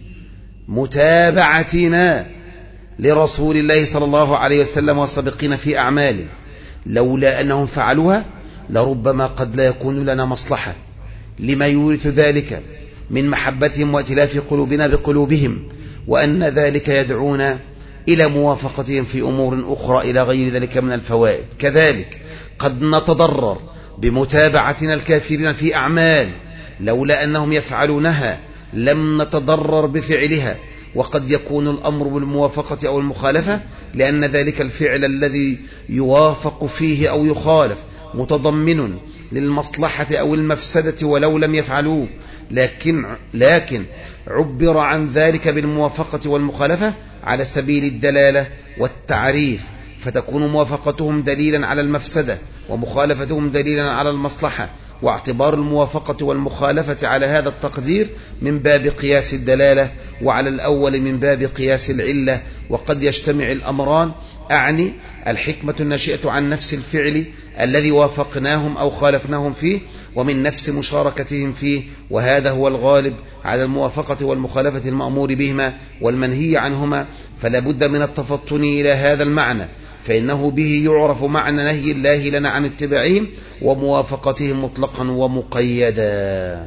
متابعتنا لرسول الله صلى الله عليه وسلم والسابقين في أعمال لولا أنهم فعلوها لربما قد لا يكون لنا مصلحة لما يورث ذلك من محبتهم واتلاف قلوبنا بقلوبهم وأن ذلك يدعونا إلى موافقتهم في أمور أخرى إلى غير ذلك من الفوائد كذلك قد نتضرر بمتابعتنا الكافرين في أعمال لولا أنهم يفعلونها لم نتضرر بفعلها وقد يكون الأمر بالموافقة أو المخالفة لأن ذلك الفعل الذي يوافق فيه أو يخالف متضمن للمصلحة أو المفسدة ولو لم يفعلوه لكن, لكن عبر عن ذلك بالموافقة والمخالفة على سبيل الدلالة والتعريف فتكون موافقتهم دليلا على المفسدة ومخالفتهم دليلا على المصلحة واعتبار الموافقة والمخالفة على هذا التقدير من باب قياس الدلالة وعلى الأول من باب قياس العلة وقد يجتمع الأمران أعني الحكمة الناشئة عن نفس الفعل الذي وافقناهم أو خالفناهم فيه ومن نفس مشاركتهم فيه وهذا هو الغالب على الموافقة والمخالفة المأمور بهما والمنهي عنهما فلا بد من التفطن إلى هذا المعنى فإنه به يعرف معنى نهي الله لنا عن اتباعهم وموافقتهم مطلقا ومقيدا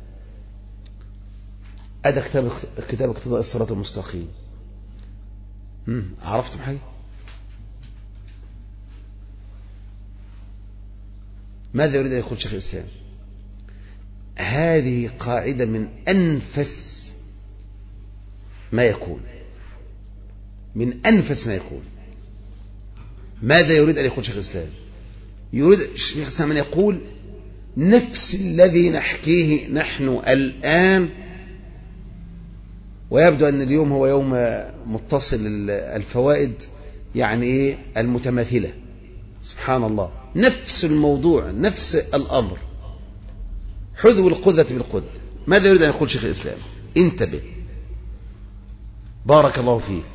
هذا كتاب كتاب اقتضاء الصراط المستقيم عرفتم حاجة ماذا يريد أن يقول شيخ الإسلام هذه قاعدة من أنفس ما يكون من أنفس ما يكون ماذا يريد أن يقول شيخ الإسلام يريد شيخ الإسلام أن يقول نفس الذي نحكيه نحن الآن ويبدو أن اليوم هو يوم متصل الفوائد يعني إيه المتماثلة سبحان الله نفس الموضوع نفس الأمر حذو القذة بالقذة ماذا يريد أن يقول شيخ الإسلام انتبه بارك الله فيك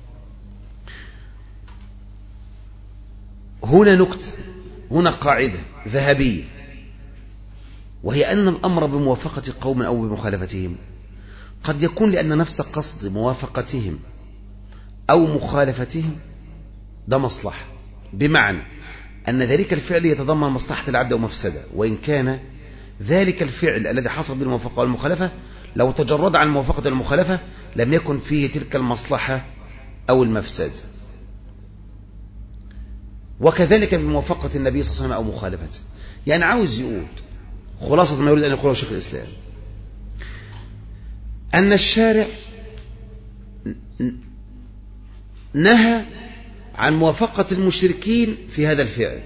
هنا نكتة هنا قاعدة ذهبية وهي أن الأمر بموافقة قوم أو بمخالفتهم قد يكون لأن نفس قصد موافقتهم أو مخالفتهم ده مصلحة بمعنى أن ذلك الفعل يتضمن مصلحة العبد أو مفسدة وإن كان ذلك الفعل الذي حصل بالموافقة والمخالفة لو تجرد عن الموافقة والمخالفة لم يكن فيه تلك المصلحة أو المفسدة وكذلك بموافقة النبي صلى الله عليه وسلم أو مخالفته يعني عاوز يقول خلاصة ما يريد أن يقوله شيخ الإسلام أن الشارع نهى عن موافقة المشركين في هذا الفعل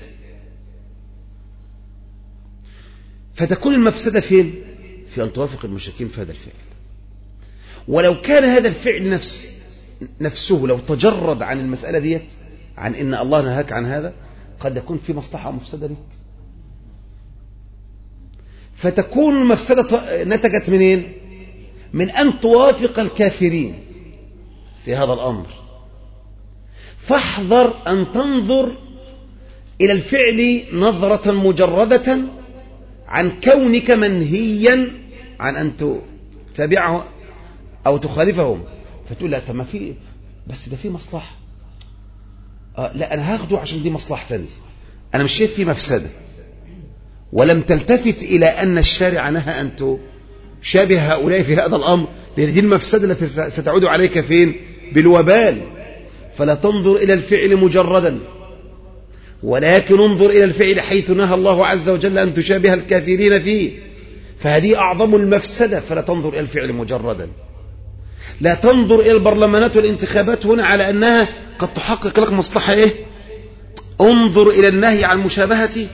فتكون المفسدة فين في أن توافق المشركين في هذا الفعل ولو كان هذا الفعل نفس نفسه لو تجرد عن المسألة ديت عن إن الله نهاك عن هذا قد يكون في مصلحة أو مفسدة لك فتكون المفسدة نتجت منين من أن توافق الكافرين في هذا الأمر فاحذر أن تنظر إلى الفعل نظرة مجردة عن كونك منهيا عن أن تتبعه أو تخالفهم فتقول لا طب ما في بس ده في مصلحة آه لا أنا هاخده عشان دي مصلحة تانية أنا مش شايف فيه مفسدة ولم تلتفت إلى أن الشارع نهى أن شابه هؤلاء في هذا الأمر لأن دي المفسدة التي ستعود عليك فين بالوبال فلا تنظر إلى الفعل مجردا ولكن انظر إلى الفعل حيث نهى الله عز وجل أن تشابه الكافرين فيه فهذه أعظم المفسدة فلا تنظر إلى الفعل مجردا لا تنظر إلى البرلمانات والانتخابات هنا على أنها قد تحقق لك مصلحة إيه انظر إلى النهي عن مشابهة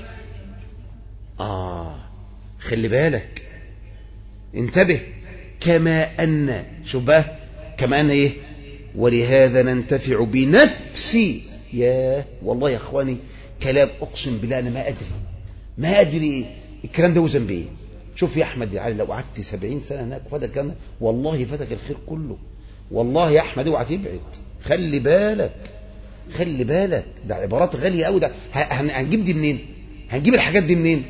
آه خلي بالك انتبه كما أن شوف بقى كما أن إيه ولهذا ننتفع بنفسي يا والله يا أخواني كلام أقسم بالله أنا ما أدري ما أدري الكلام ده وزن بإيه شوف يا أحمد يعني لو قعدت سبعين سنة هناك وفاتك الكلام والله فاتك الخير كله والله يا أحمد اوعى تبعد خلي بالك خلي بالك ده عبارات غالية قوي ده هنجيب دي منين هنجيب الحاجات دي منين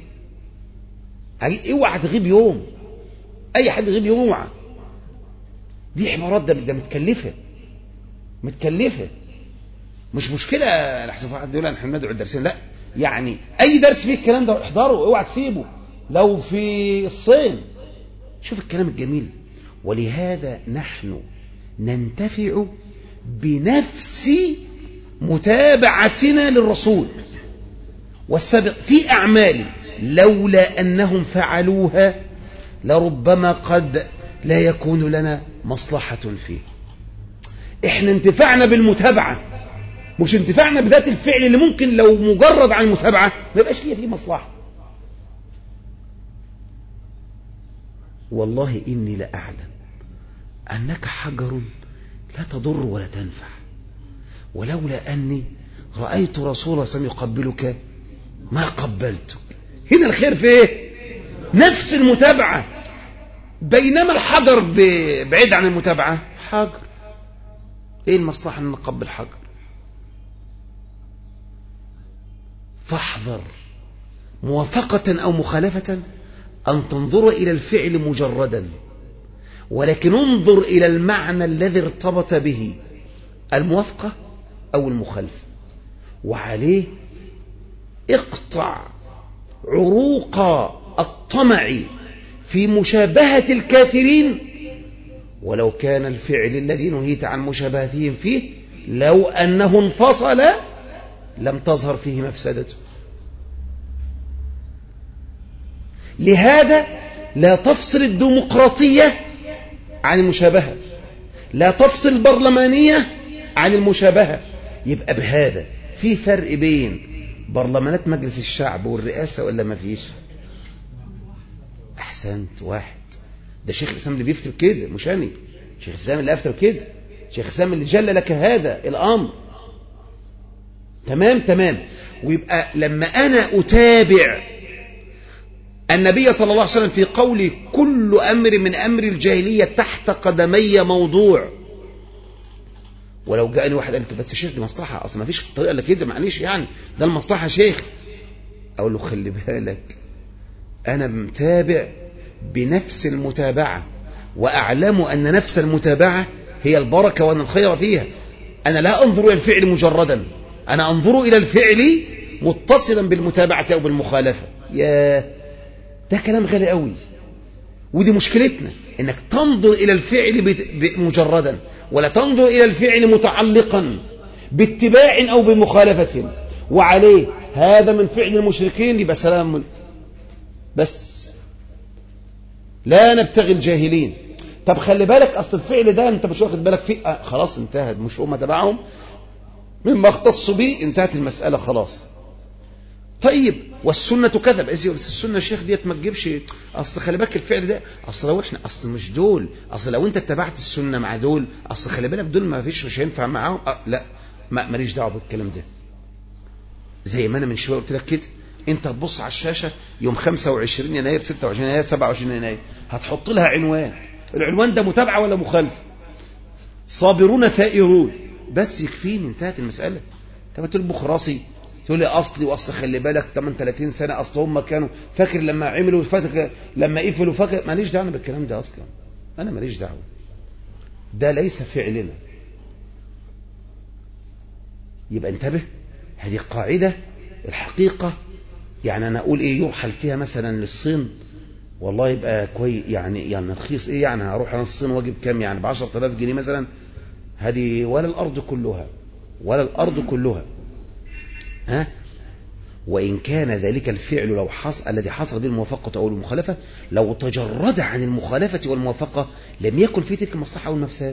اوعى تغيب يوم اي حد يغيب يوم اوعى دي عبارات ده, ده متكلفة متكلفة مش مشكلة لحسن واحد يقول احنا ندعو الدرسين لا يعني اي درس فيه الكلام ده احضره اوعى تسيبه لو في الصين شوف الكلام الجميل ولهذا نحن ننتفع بنفس متابعتنا للرسول والسابق في أعمال لولا أنهم فعلوها لربما قد لا يكون لنا مصلحة فيه احنا انتفعنا بالمتابعة مش انتفعنا بذات الفعل اللي ممكن لو مجرد عن المتابعة ما يبقاش ليها فيه مصلحة والله إني لأعلم أنك حجر لا تضر ولا تنفع ولولا أني رأيت رسول الله صلى الله عليه وسلم يقبلك ما قبلتك هنا الخير في ايه نفس المتابعة بينما الحجر بعيد عن المتابعة حجر ايه المصلحة ان نقبل حجر فاحذر موافقة أو مخالفة أن تنظر إلى الفعل مجردا ولكن انظر إلى المعنى الذي ارتبط به الموافقة أو المخالفة وعليه اقطع عروق الطمع في مشابهة الكافرين ولو كان الفعل الذي نهيت عن مشابهتهم فيه لو أنه انفصل لم تظهر فيه مفسدته لهذا لا تفصل الديمقراطية عن المشابهة لا تفصل البرلمانية عن المشابهة يبقى بهذا في فرق بين برلمانات مجلس الشعب والرئاسة ولا ما فيش أحسنت واحد ده شيخ الإسلام اللي بيفتر كده مش أنا شيخ الإسلام اللي أفتر كده شيخ الإسلام اللي جل لك هذا الأمر تمام تمام ويبقى لما أنا أتابع النبي صلى الله عليه وسلم في قوله كل أمر من أمر الجاهلية تحت قدمي موضوع ولو جاءني واحد قال لي بس شيخ دي مصلحة أصلا ما فيش طريقة إلا كده معلش يعني ده المصلحة شيخ أقول له خلي بالك أنا متابع بنفس المتابعة وأعلم أن نفس المتابعة هي البركة وأن الخير فيها أنا لا أنظر إلى الفعل مجردا أنا أنظر إلى الفعل متصلا بالمتابعة أو بالمخالفة يا ده كلام غالي قوي ودي مشكلتنا انك تنظر الى الفعل مجردا ولا تنظر الى الفعل متعلقا باتباع او بمخالفة وعليه هذا من فعل المشركين يبقى سلام بس لا نبتغي الجاهلين طب خلي بالك اصل الفعل ده انت مش واخد بالك فيه آه خلاص انتهت مش هم تبعهم مما اختصوا به انتهت المسألة خلاص طيب والسنة كذا بس السنة الشيخ ديت ما تجيبش اصل خلي بالك الفعل ده اصل لو احنا اصل مش دول اصل لو انت اتبعت السنة مع دول اصل خلي بالك دول ما فيش مش هينفع معاهم أه لا ما ماليش دعوه بالكلام ده زي ما انا من شويه قلت لك كده انت تبص على الشاشه يوم 25 يناير 26 يناير 27 يناير هتحط لها عنوان العنوان ده متابعه ولا مخالفه صابرون ثائرون بس يكفيني انتهت المساله طب قلت البخراسي تقول لي اصلي واصل خلي بالك 8 30 سنه اصل هم كانوا فاكر لما عملوا فاكر لما قفلوا فاكر ماليش دعوه بالكلام ده اصلا انا ماليش دعوه ده ليس فعلنا يبقى انتبه هذه قاعده الحقيقه يعني انا اقول ايه يرحل فيها مثلا للصين والله يبقى كويس يعني يعني رخيص ايه يعني هروح انا الصين واجيب كام يعني ب 10000 جنيه مثلا هذه ولا الارض كلها ولا الارض كلها ها وإن كان ذلك الفعل لو حصل الذي حصل به الموافقة أو المخالفة لو تجرد عن المخالفة والموافقة لم يكن في تلك المصلحة أو المفساد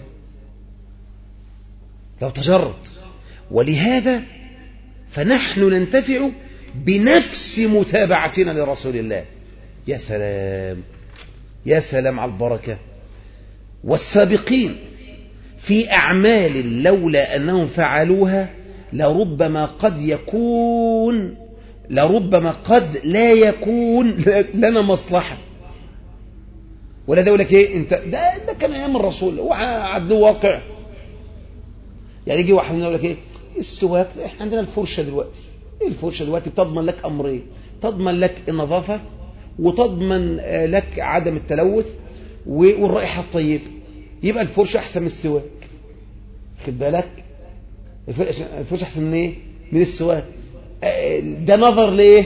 لو تجرد ولهذا فنحن ننتفع بنفس متابعتنا لرسول الله يا سلام يا سلام على البركة والسابقين في أعمال لولا أنهم فعلوها لربما قد يكون لربما قد لا يكون لنا مصلحة ولا ده يقول لك ايه انت ده ده كان ايام الرسول هو عدل واقع يعني يجي واحد يقول لك ايه السواك احنا عندنا الفرشه دلوقتي ايه الفرشه دلوقتي بتضمن لك امرين تضمن لك النظافه وتضمن لك عدم التلوث والرائحه الطيبه يبقى الفرشه احسن من السواك خد بالك الفرش احسن من ايه من السواك ده نظر ليه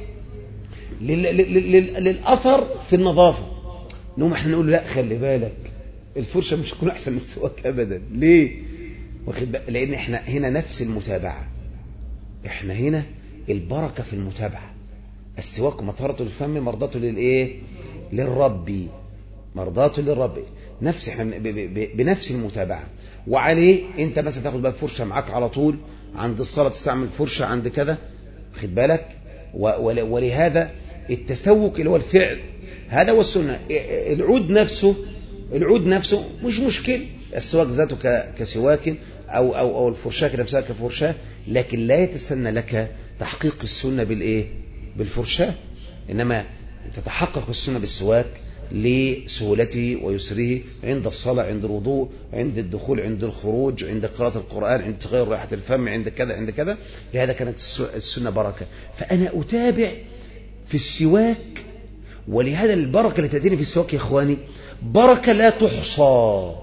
للاثر في النظافه نقوم احنا نقول لا خلي بالك الفرشه مش تكون احسن من السواك ابدا ليه واخد بالك لان احنا هنا نفس المتابعه احنا هنا البركه في المتابعه السواك مطهره للفم مرضاته للايه للرب مرضاته للرب نفس احنا بنفس المتابعه وعليه انت مثلا تاخد بقى فرشه معاك على طول عند الصلاه تستعمل فرشه عند كذا خد بالك ولهذا التسوق اللي هو الفعل هذا هو السنه العود نفسه العود نفسه مش مشكل السواك ذاته كسواك او او او الفرشاه نفسها كفرشاه لكن لا يتسنى لك تحقيق السنه بالايه بالفرشاه انما تتحقق السنه بالسواك لسهولته ويسره عند الصلاة عند الوضوء عند الدخول عند الخروج عند قراءة القرآن عند تغير رائحة الفم عند كذا عند كذا لهذا كانت السنة بركة فأنا أتابع في السواك ولهذا البركة اللي تأتيني في السواك يا إخواني بركة لا تحصى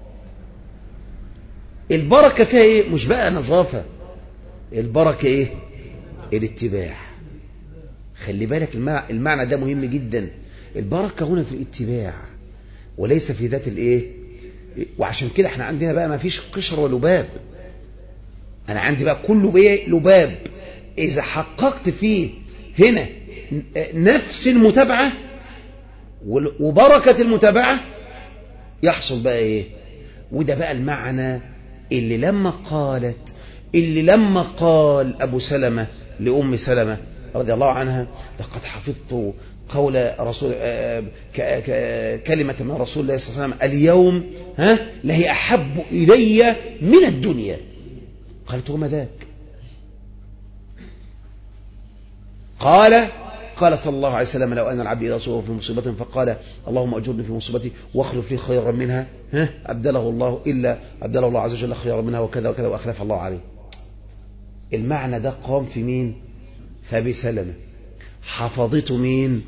البركة فيها إيه مش بقى نظافة البركة إيه الاتباع خلي بالك المعنى ده مهم جدا البركة هنا في الاتباع وليس في ذات الايه وعشان كده احنا عندنا بقى ما فيش قشر ولباب انا عندي بقى كله بيه لباب اذا حققت فيه هنا نفس المتابعة وبركة المتابعة يحصل بقى ايه وده بقى المعنى اللي لما قالت اللي لما قال ابو سلمة لام سلمة رضي الله عنها لقد حفظت قول رسول كلمة من رسول الله صلى الله عليه وسلم اليوم ها لهي أحب إلي من الدنيا قالت وما ذاك قال قال صلى الله عليه وسلم لو أن العبد إذا صور في مصيبة فقال اللهم أجرني في مصيبتي واخلف لي خيرا منها ها أبدله الله إلا أبدله الله عز وجل خيرا منها وكذا وكذا وأخلف الله عليه المعنى ده قام في مين فأبي سلمة حفظته مين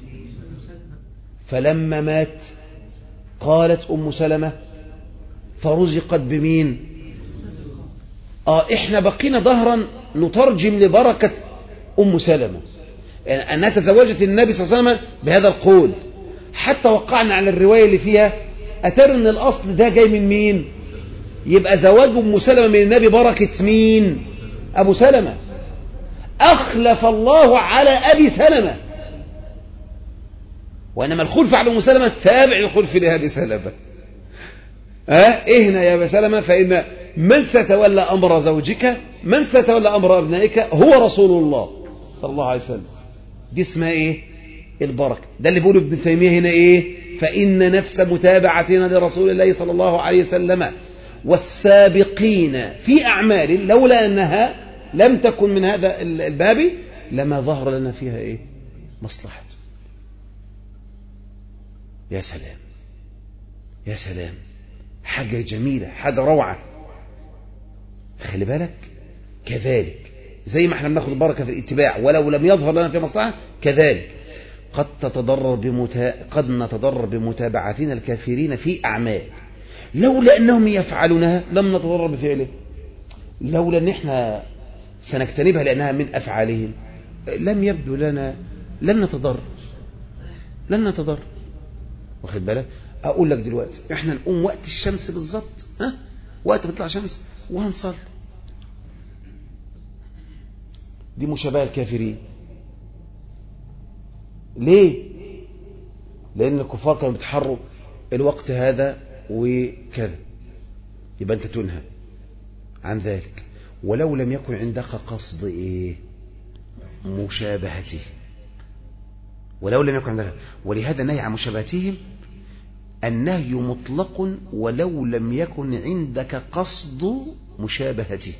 فلما مات قالت أم سلمة فرزقت بمين آه إحنا بقينا ظهرا نترجم لبركة أم سلمة يعني أنها تزوجت النبي صلى الله عليه وسلم بهذا القول حتى وقعنا على الرواية اللي فيها أتر أن الأصل ده جاي من مين يبقى زواج أم سلمة من النبي بركة مين أبو سلمة أخلف الله على أبي سلمة وإنما الخلف على أم سلمة تابع الخلف لأبي سلمة ها إيه هنا يا أبا سلمة فإن من ستولى أمر زوجك من ستولى أمر أبنائك هو رسول الله صلى الله عليه وسلم دي اسمها إيه البركة ده اللي بيقوله ابن تيمية هنا إيه فإن نفس متابعتنا لرسول الله صلى الله عليه وسلم والسابقين في أعمال لولا أنها لم تكن من هذا الباب لما ظهر لنا فيها إيه مصلحة يا سلام يا سلام حاجة جميلة حاجة روعة خلي بالك كذلك زي ما احنا بناخد البركة في الاتباع ولو لم يظهر لنا في مصلحة كذلك قد تتضرر بمتا... قد نتضرر بمتابعتنا الكافرين في أعمال لولا أنهم يفعلونها لم نتضرر بفعله لولا أن احنا سنجتنبها لأنها من أفعالهم لم يبدو لنا لن نتضرر لن نتضرر واخد بالك اقول لك دلوقتي احنا نقوم وقت الشمس بالظبط ها وقت بتطلع شمس وهنصلي دي مشابهه الكافرين ليه لان الكفار كانوا بيتحروا الوقت هذا وكذا يبقى انت تنهى عن ذلك ولو لم يكن عندك قصد ايه مشابهته ولو لم يكن عندك ولهذا نهي عن مشابهتهم النهي مطلق ولو لم يكن عندك قصد مشابهته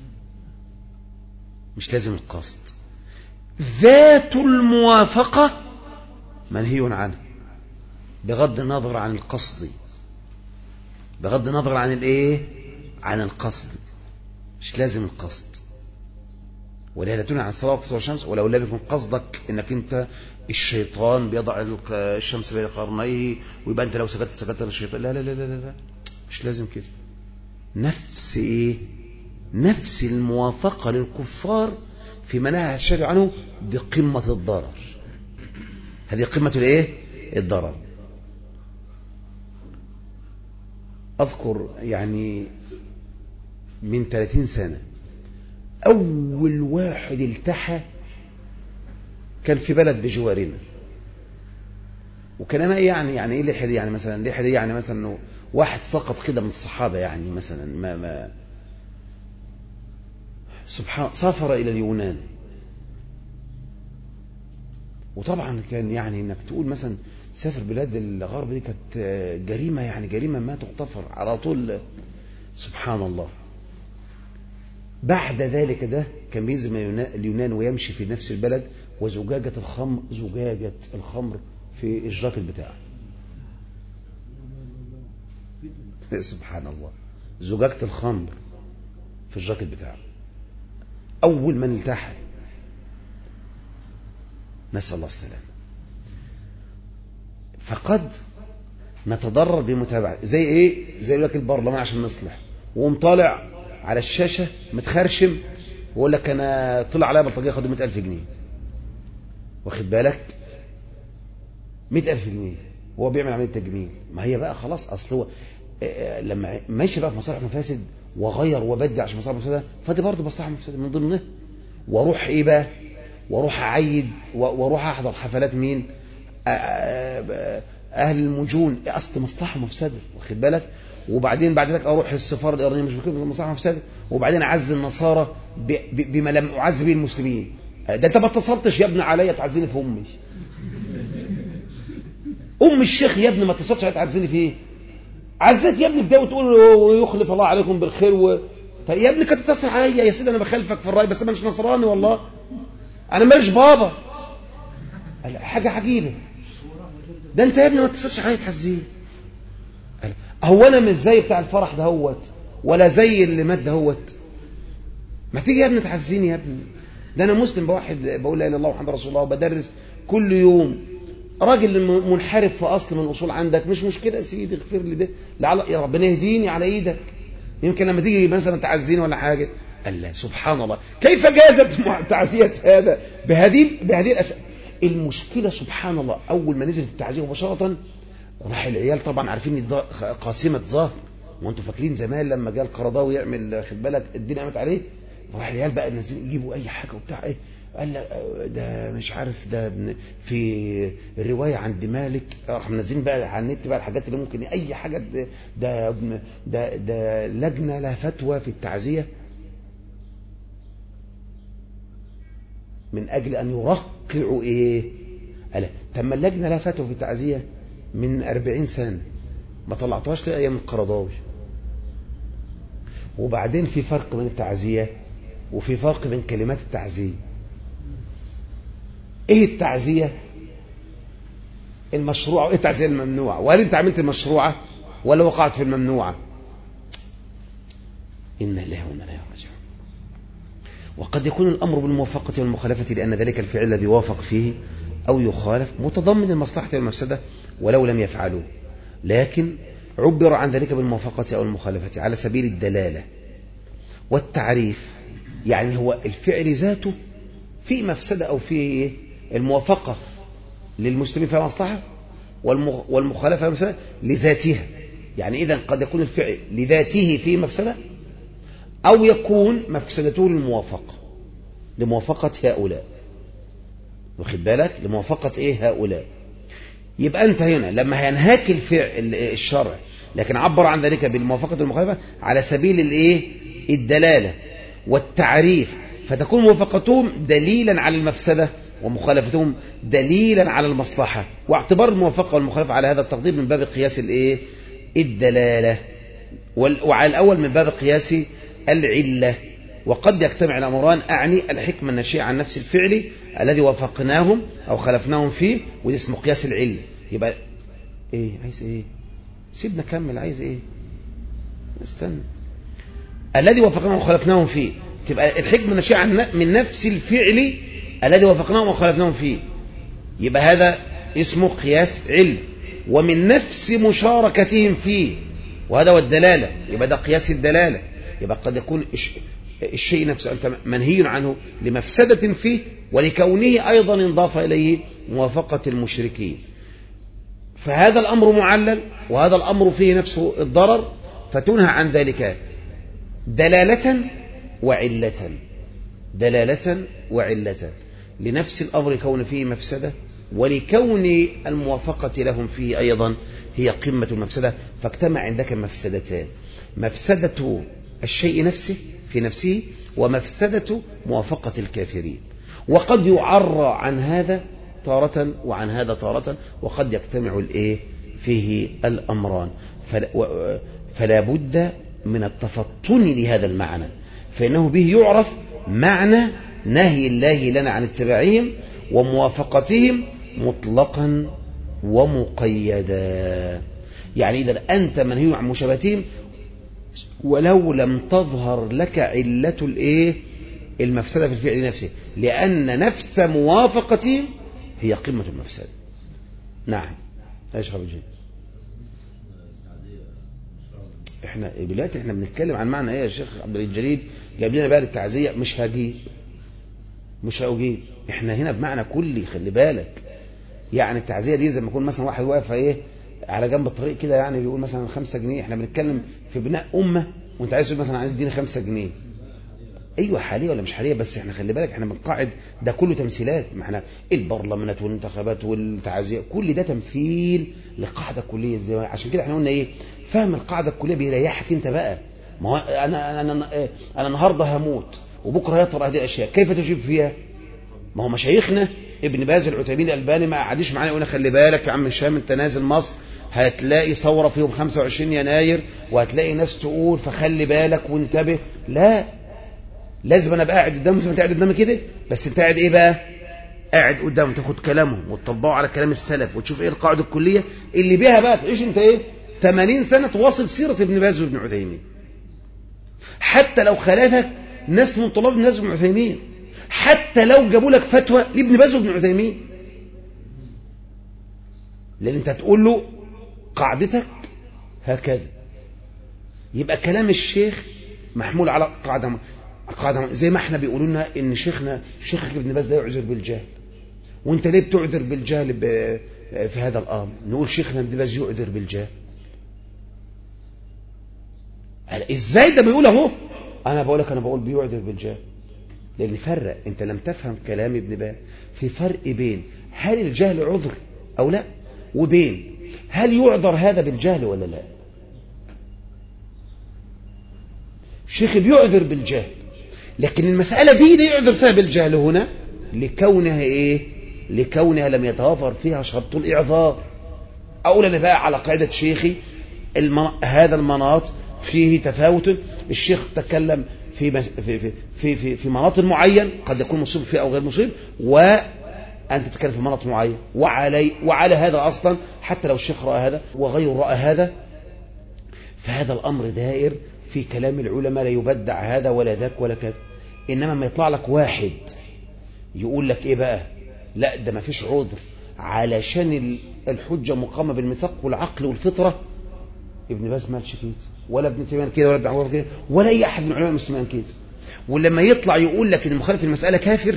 مش لازم القصد ذات الموافقة منهي عنه بغض النظر عن القصد بغض النظر عن الايه عن القصد مش لازم القصد ولهذا تنهى عن الصلاة وتصور الشمس ولو لم يكن قصدك انك انت الشيطان بيضع الشمس بين قرنيه ويبقى انت لو سكت سكت الشيطان لا لا لا لا لا مش لازم كده نفس ايه نفس الموافقة للكفار في مناهج الشرع عنه دي قمة الضرر هذه قمة الايه الضرر اذكر يعني من 30 سنة اول واحد التحى كان في بلد بجوارنا وكان ما يعني يعني ايه لحد يعني مثلا لحد يعني مثلا انه واحد سقط كده من الصحابه يعني مثلا ما ما سبحان سافر الى اليونان وطبعا كان يعني انك تقول مثلا سافر بلاد الغرب دي كانت جريمه يعني جريمه ما تغتفر على طول سبحان الله بعد ذلك ده كان بينزل من اليونان ويمشي في نفس البلد وزجاجة الخمر زجاجة الخمر في الجاكيت بتاعه سبحان الله زجاجة الخمر في الجاكيت بتاعه أول من التحى نسأل الله السلامة فقد نتضرر بمتابعة زي ايه زي يقول لك البرلمان عشان نصلح وقوم طالع على الشاشة متخرشم ويقول لك انا طلع عليا بلطجيه خدوا 100000 جنيه واخد بالك 100000 جنيه وهو بيعمل عمليه تجميل ما هي بقى خلاص اصل هو لما ماشي بقى في مصالح مفاسد وغير وبدع عشان مصالح مفسده فدي برضه مصلحه مفسده من ضمنها واروح ايه بقى واروح اعيد واروح احضر حفلات مين اهل المجون اصل مصلحه مفسده واخد بالك وبعدين بعد ذلك اروح السفاره الايرانيه مش بكده مصلحه مفسده وبعدين اعز النصارى بما لم اعز به المسلمين ده انت ما اتصلتش يا ابني عليا تعزيني في امي ام الشيخ يا ابني ما اتصلتش عليا تعزيني في ايه عزت يا ابني في ده وتقول ويخلف الله عليكم بالخير و... طيب يا ابني كانت تتصل عليا يا سيدي انا بخالفك في الراي بس انا مش نصراني والله انا ماليش بابا حاجه عجيبه ده انت يا ابني ما اتصلش عليا تحزين هو انا مش زي بتاع الفرح دهوت ولا زي اللي مات دهوت ما تيجي يا ابني تحزيني يا ابني ده انا مسلم بواحد بقول لا اله الا الله محمد رسول الله وبدرس كل يوم راجل منحرف في اصل من الاصول عندك مش مشكله يا سيدي اغفر لي ده لعل يا ربنا يهديني على ايدك يمكن لما تيجي مثلا تعزيني ولا حاجه قال لا سبحان الله كيف جازت تعزيه هذا بهذه بهذه الأسئلة المشكله سبحان الله اول ما نزلت التعزيه مباشره راح العيال طبعا عارفين ان قاسمه ظهر وانتم فاكرين زمان لما جه القرضاوي يعمل خد بالك الدنيا قامت عليه راح العيال بقى نازلين يجيبوا اي حاجه وبتاع ايه قال لك ده مش عارف ده في الروايه عند مالك راح منزلين بقى على النت بقى الحاجات اللي ممكن اي حاجه ده ده ده, ده لجنه لها فتوى في التعزيه من اجل ان يرقعوا ايه قال طب ما اللجنه لها فتوى في التعزيه من 40 سنه ما طلعتوهاش لايام القرضاوي وبعدين في فرق بين التعزيه وفي فرق بين كلمات التعزيه ايه التعزيه المشروعه وايه التعزيه الممنوعه وهل انت عملت المشروعه ولا وقعت في الممنوعه ان الله وانا اليه راجعون وقد يكون الامر بالموافقه والمخالفه لان ذلك الفعل الذي وافق فيه او يخالف متضمن المصلحه والمفسده ولو لم يفعلوه لكن عبر عن ذلك بالموافقه او المخالفه على سبيل الدلاله والتعريف يعني هو الفعل ذاته في مفسده او في الموافقه للمسلمين فيها مصلحه والمخالفه مفسده لذاتها يعني اذا قد يكون الفعل لذاته فيه مفسده او يكون مفسدته للموافقه لموافقه هؤلاء واخد بالك لموافقه ايه هؤلاء يبقى انت هنا لما هينهاك الفعل الشرع لكن عبر عن ذلك بالموافقه والمخالفه على سبيل الايه الدلاله والتعريف فتكون موافقتهم دليلا على المفسده ومخالفتهم دليلا على المصلحه واعتبار الموافقه والمخالفه على هذا التقدير من باب قياس الايه الدلاله وعلى الاول من باب قياس العله وقد يجتمع الامران اعني الحكمه الناشئه عن نفس الفعل الذي وافقناهم او خالفناهم فيه وده اسمه قياس العله يبقى ايه عايز ايه سيبنا كمل عايز ايه استنى الذي وافقناهم وخالفناهم فيه تبقى الحكمه الناشئه عن من نفس الفعل الذي وافقناهم وخالفناهم فيه يبقى هذا اسمه قياس علم ومن نفس مشاركتهم فيه وهذا هو الدلاله يبقى ده قياس الدلاله يبقى قد يكون الشيء نفسه أنت منهي عنه لمفسدة فيه ولكونه أيضا انضاف إليه موافقة المشركين فهذا الأمر معلل وهذا الأمر فيه نفسه الضرر فتنهى عن ذلك دلالة وعلة دلالة وعلة لنفس الأمر كون فيه مفسدة ولكون الموافقة لهم فيه أيضا هي قمة المفسدة فاجتمع عندك مفسدتان مفسدة الشيء نفسه في نفسه ومفسدة موافقة الكافرين وقد يعرى عن هذا تارة وعن هذا تارة وقد يجتمع الايه فيه الأمران فلا, فلا بد من التفطن لهذا المعنى فإنه به يعرف معنى نهي الله لنا عن اتباعهم وموافقتهم مطلقا ومقيدا يعني إذا أنت منهي عن مشابهتهم ولو لم تظهر لك علة الإيه المفسدة في الفعل نفسه لأن نفس موافقتهم هي قمة المفسدة نعم ايش خبر جيد احنا دلوقتي احنا بنتكلم عن معنى ايه يا شيخ عبد الجليل جاب لنا بقى التعزيه مش هجيب مش هجيب احنا هنا بمعنى كلي خلي بالك يعني التعزيه دي زي ما يكون مثلا واحد واقف ايه على جنب الطريق كده يعني بيقول مثلا خمسة جنيه احنا بنتكلم في بناء امه وانت عايز تقول مثلا اديني خمسة جنيه ايوه حاليه ولا مش حاليه بس احنا خلي بالك احنا بنقاعد ده كله تمثيلات ما احنا البرلمانات والانتخابات والتعزيه كل ده تمثيل لقاعده كليه زي عشان كده احنا قلنا ايه فهم القاعده الكليه بيريحك انت بقى ما هو انا انا انا, أنا النهارده هموت وبكره يطرى هذه الاشياء كيف تجيب فيها ما هو مشايخنا ابن باز العتيبين الالباني ما قعدش معانا يقول خلي بالك يا عم هشام انت نازل مصر هتلاقي ثوره فيهم 25 يناير وهتلاقي ناس تقول فخلي بالك وانتبه لا لازم انا ابقى قاعد قدامه زي ما انت قاعد قدامي كده بس انت قاعد ايه بقى قاعد قدامه تاخد كلامهم وتطبقه على كلام السلف وتشوف ايه القاعده الكليه اللي بيها بقى تعيش انت ايه 80 سنه تواصل سيره ابن باز وابن عثيمين حتى لو خالفك ناس من طلاب ابن باز وابن عثيمين حتى لو جابوا لك فتوى لابن باز وابن عثيمين لان انت هتقول له قاعدتك هكذا يبقى كلام الشيخ محمول على قاعده قاعدة زي ما احنا بيقولوا لنا ان شيخنا شيخك ابن باز لا يعذر بالجهل وانت ليه بتعذر بالجهل في هذا الامر نقول شيخنا ابن باز يعذر بالجهل ازاي ده بيقول اهو انا بقول لك انا بقول بيعذر بالجهل لان فرق انت لم تفهم كلام ابن باز في فرق بين هل الجهل عذر او لا وبين هل يعذر هذا بالجهل ولا لا شيخ بيعذر بالجهل لكن المسألة دي لا يعذر فيها بالجهل هنا لكونها ايه لكونها لم يتوافر فيها شرط الإعذار أقول أنا بقى على قاعدة شيخي المن... هذا المناط فيه تفاوت الشيخ تكلم في في في في في, في مناط معين قد يكون مصيب فيه أو غير مصيب وأنت تتكلم في مناط معين وعلي وعلى هذا أصلا حتى لو الشيخ رأى هذا وغيره رأى هذا فهذا الأمر دائر في كلام العلماء لا يبدع هذا ولا ذاك ولا كذا إنما ما يطلع لك واحد يقول لك إيه بقى لا ده ما فيش عذر علشان الحجة مقامة بالميثاق والعقل والفطرة ابن باز مالش كده ولا ابن تيمية كده ولا ابن عمر كده ولا أي أحد من علماء المسلمين كده ولما يطلع يقول لك إن المخالف المسألة كافر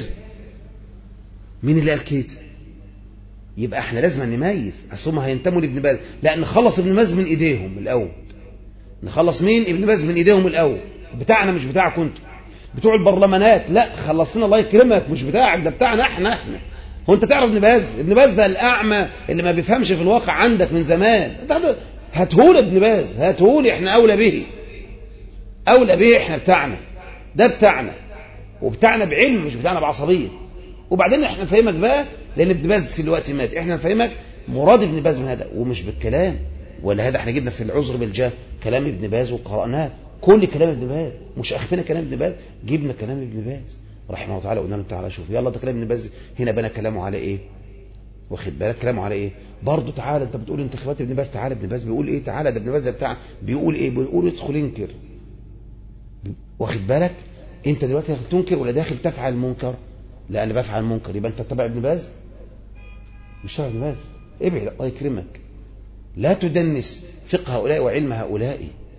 مين اللي قال كده يبقى احنا لازم نميز اصل هم هينتموا لابن باز لا نخلص ابن باز من ايديهم الاول نخلص مين ابن باز من ايديهم الاول بتاعنا مش بتاعكم انتوا بتوع البرلمانات لا خلصنا الله يكرمك مش بتاعك ده بتاعنا احنا احنا هو انت تعرف ابن باز ابن باز ده الاعمى اللي ما بيفهمش في الواقع عندك من زمان هاتهول ابن باز هاتهول احنا اولى به اولى به احنا بتاعنا ده بتاعنا وبتاعنا بعلم مش بتاعنا بعصبيه وبعدين احنا نفهمك بقى لان ابن باز في الوقت مات احنا نفهمك مراد ابن باز من هذا ومش بالكلام ولا هذا احنا جبنا في العذر بالجاه كلام ابن باز وقرأناه كل كلام ابن باز مش اخفينا كلام ابن باز جبنا كلام ابن باز رحمه الله تعالى قلنا له تعالى شوف يلا ده كلام ابن باز هنا بنى كلامه على ايه واخد بالك كلامه على ايه برضه تعالى انت بتقول انتخابات ابن باز تعالى ابن باز بيقول ايه تعالى ده ابن باز ده بتاع بيقول ايه بيقول ادخل انكر واخد بالك انت دلوقتي داخل تنكر ولا داخل تفعل منكر لا انا بفعل منكر يبقى انت تتبع ابن باز مش تبع ابن باز ابعد الله يكرمك لا تدنس فقه هؤلاء وعلم هؤلاء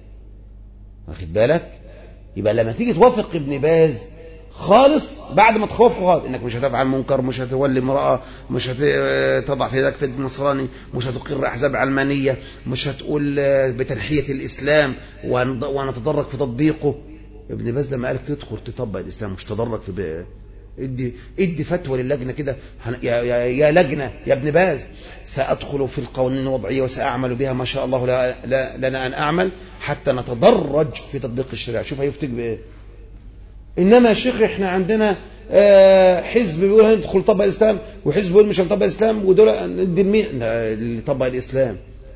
واخد بالك يبقى لما تيجي توافق ابن باز خالص بعد ما تخوفه خالص انك مش هتفعل منكر مش هتولي امراه مش هتضع في يدك في الدين النصراني مش هتقر احزاب علمانيه مش هتقول بتنحيه الاسلام ونتدرج في تطبيقه ابن باز لما قال تدخل تطبق الاسلام مش تدرج في ادي ادي فتوى للجنه كده يا, يا, يا لجنه يا ابن باز سادخل في القوانين الوضعيه وساعمل بها ما شاء الله لا, لا لنا ان اعمل حتى نتدرج في تطبيق الشريعه شوف هيفتك بايه انما يا شيخ احنا عندنا حزب بيقول هندخل نطبق الاسلام وحزب بيقول مش هنطبق الاسلام ودول ندي مين اللي يطبق الاسلام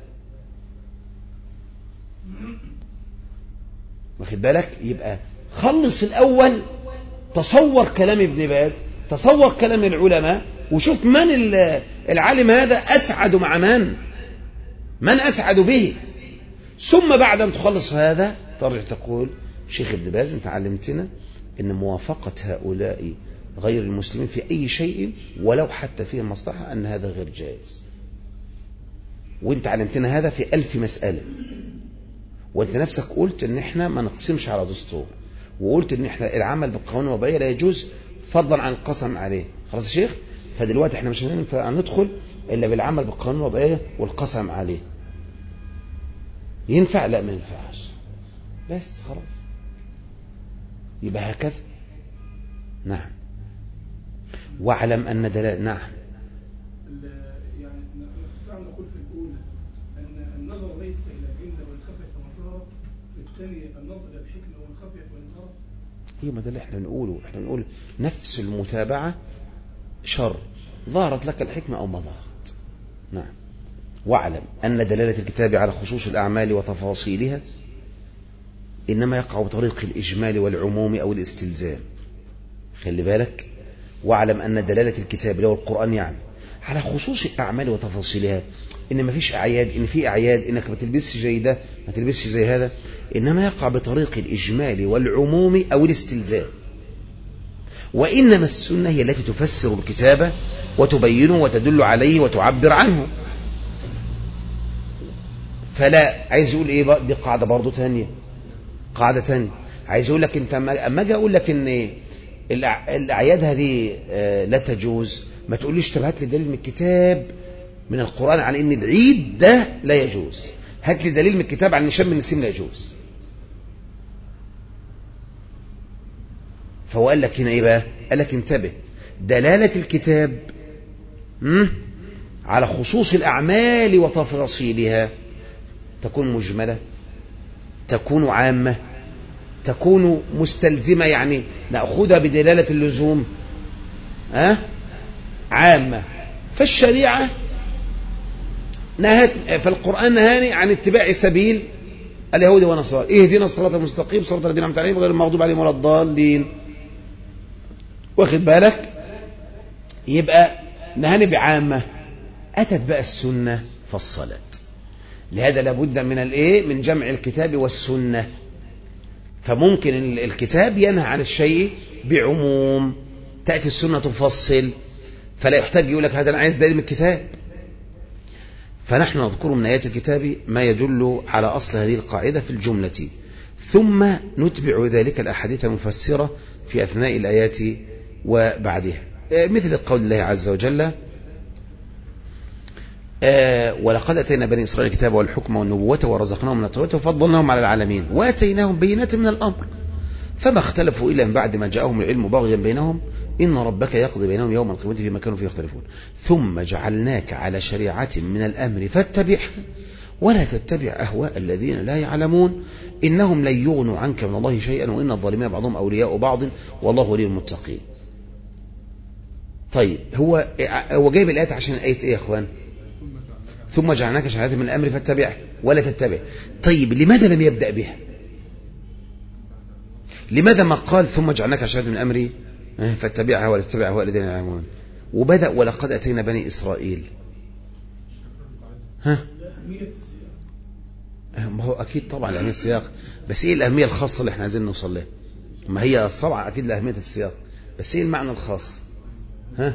واخد بالك يبقى خلص الاول تصور كلام ابن باز تصور كلام العلماء وشوف من العالم هذا أسعد مع من من أسعد به ثم بعد أن تخلص هذا ترجع تقول شيخ ابن باز انت علمتنا ان موافقة هؤلاء غير المسلمين في أي شيء ولو حتى فيه مصلحة أن هذا غير جائز وانت علمتنا هذا في ألف مسألة وانت نفسك قلت ان احنا ما نقسمش على دستور وقلت ان احنا العمل بالقانون الوضعية لا يجوز فضلا عن القسم عليه خلاص يا شيخ فدلوقتي احنا مش هينفع ندخل الا بالعمل بالقانون الوضعية والقسم عليه ينفع لا ما ينفعش بس خلاص يبقى هكذا نعم واعلم ان دلال نعم يعني نستطيع ان نقول في الاولى ان النظر ليس الى العله وان خفت وان ظهرت في الثانيه النظر الى الحكمه وان خفت وان ظهرت ايوه ما ده اللي احنا بنقوله احنا بنقول نفس المتابعه شر ظهرت لك الحكمه او ما ظهرت نعم واعلم ان دلاله الكتاب على خصوص الاعمال وتفاصيلها انما يقع بطريق الاجمال والعموم او الاستلزام خلي بالك واعلم ان دلاله الكتاب اللي هو القران يعني على خصوص الاعمال وتفاصيلها ان ما فيش اعياد ان في اعياد انك ما تلبسش زي ده ما تلبسش زي هذا انما يقع بطريق الاجمال والعموم او الاستلزام وانما السنه هي التي تفسر الكتاب وتبينه وتدل عليه وتعبر عنه فلا عايز يقول ايه بقى دي قاعده برضه ثانيه قاعده ثانيه عايز يقول لك انت اما اجي اقول لك ان الاعياد هذه لا تجوز ما تقوليش طب هات لي دليل من الكتاب من القران على ان العيد ده لا يجوز هات لي دليل من الكتاب على ان شم النسيم لا يجوز فهو قال لك هنا ايه بقى قال لك انتبه دلاله الكتاب على خصوص الاعمال وتفاصيلها تكون مجمله تكون عامه تكون مستلزمة يعني نأخذها بدلالة اللزوم أه؟ عامة فالشريعة نهت فالقرآن نهاني عن اتباع سبيل اليهود والنصارى اهدنا الصراط المستقيم صراط الذين أنعمت عليهم غير المغضوب عليهم ولا الضالين واخد بالك يبقى نهاني بعامة أتت بقى السنة فصلت لهذا لابد من الايه من جمع الكتاب والسنه فممكن الكتاب ينهى عن الشيء بعموم تأتي السنة تفصل فلا يحتاج يقول لك هذا أنا عايز دليل من الكتاب فنحن نذكر من آيات الكتاب ما يدل على أصل هذه القاعدة في الجملة ثم نتبع ذلك الأحاديث المفسرة في أثناء الآيات وبعدها مثل قول الله عز وجل آه ولقد أتينا بني إسرائيل الكتاب والحكم والنبوة ورزقناهم من التوراة وفضلناهم على العالمين وآتيناهم بينات من الأمر فما اختلفوا إلا من بعد ما جاءهم العلم باغيا بينهم إن ربك يقضي بينهم يوم القيامة فيما كانوا فيه يختلفون ثم جعلناك على شريعة من الأمر فاتبعها ولا تتبع أهواء الذين لا يعلمون إنهم لن يغنوا عنك من الله شيئا وإن الظالمين بعضهم أولياء بعض والله ولي المتقين طيب هو هو جايب الآيات عشان آية إيه يا أخوان ثم جعلناك شهادة من الأمر فاتبعه ولا تتبع طيب لماذا لم يبدأ بها لماذا ما قال ثم جعلناك شهادة من الأمر فاتبعها ولا تتبع هو الذين يعلمون وبدأ ولقد أتينا بني إسرائيل ها ما هو أكيد طبعا لأهمية السياق بس إيه الأهمية الخاصة اللي احنا عايزين نوصل لها ما هي طبعا أكيد لأهمية السياق بس إيه المعنى الخاص ها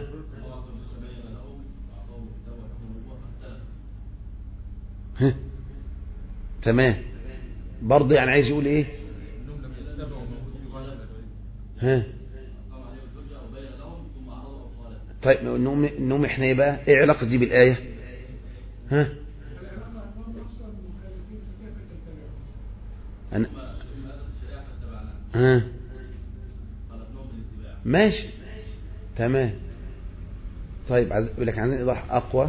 ها تمام برضه يعني عايز يقول ايه ها طيب النوم النوم احنا ايه بقى ايه علاقه دي بالايه ها أنا ها ماشي تمام طيب عايز اقول لك عايزين ايضاح اقوى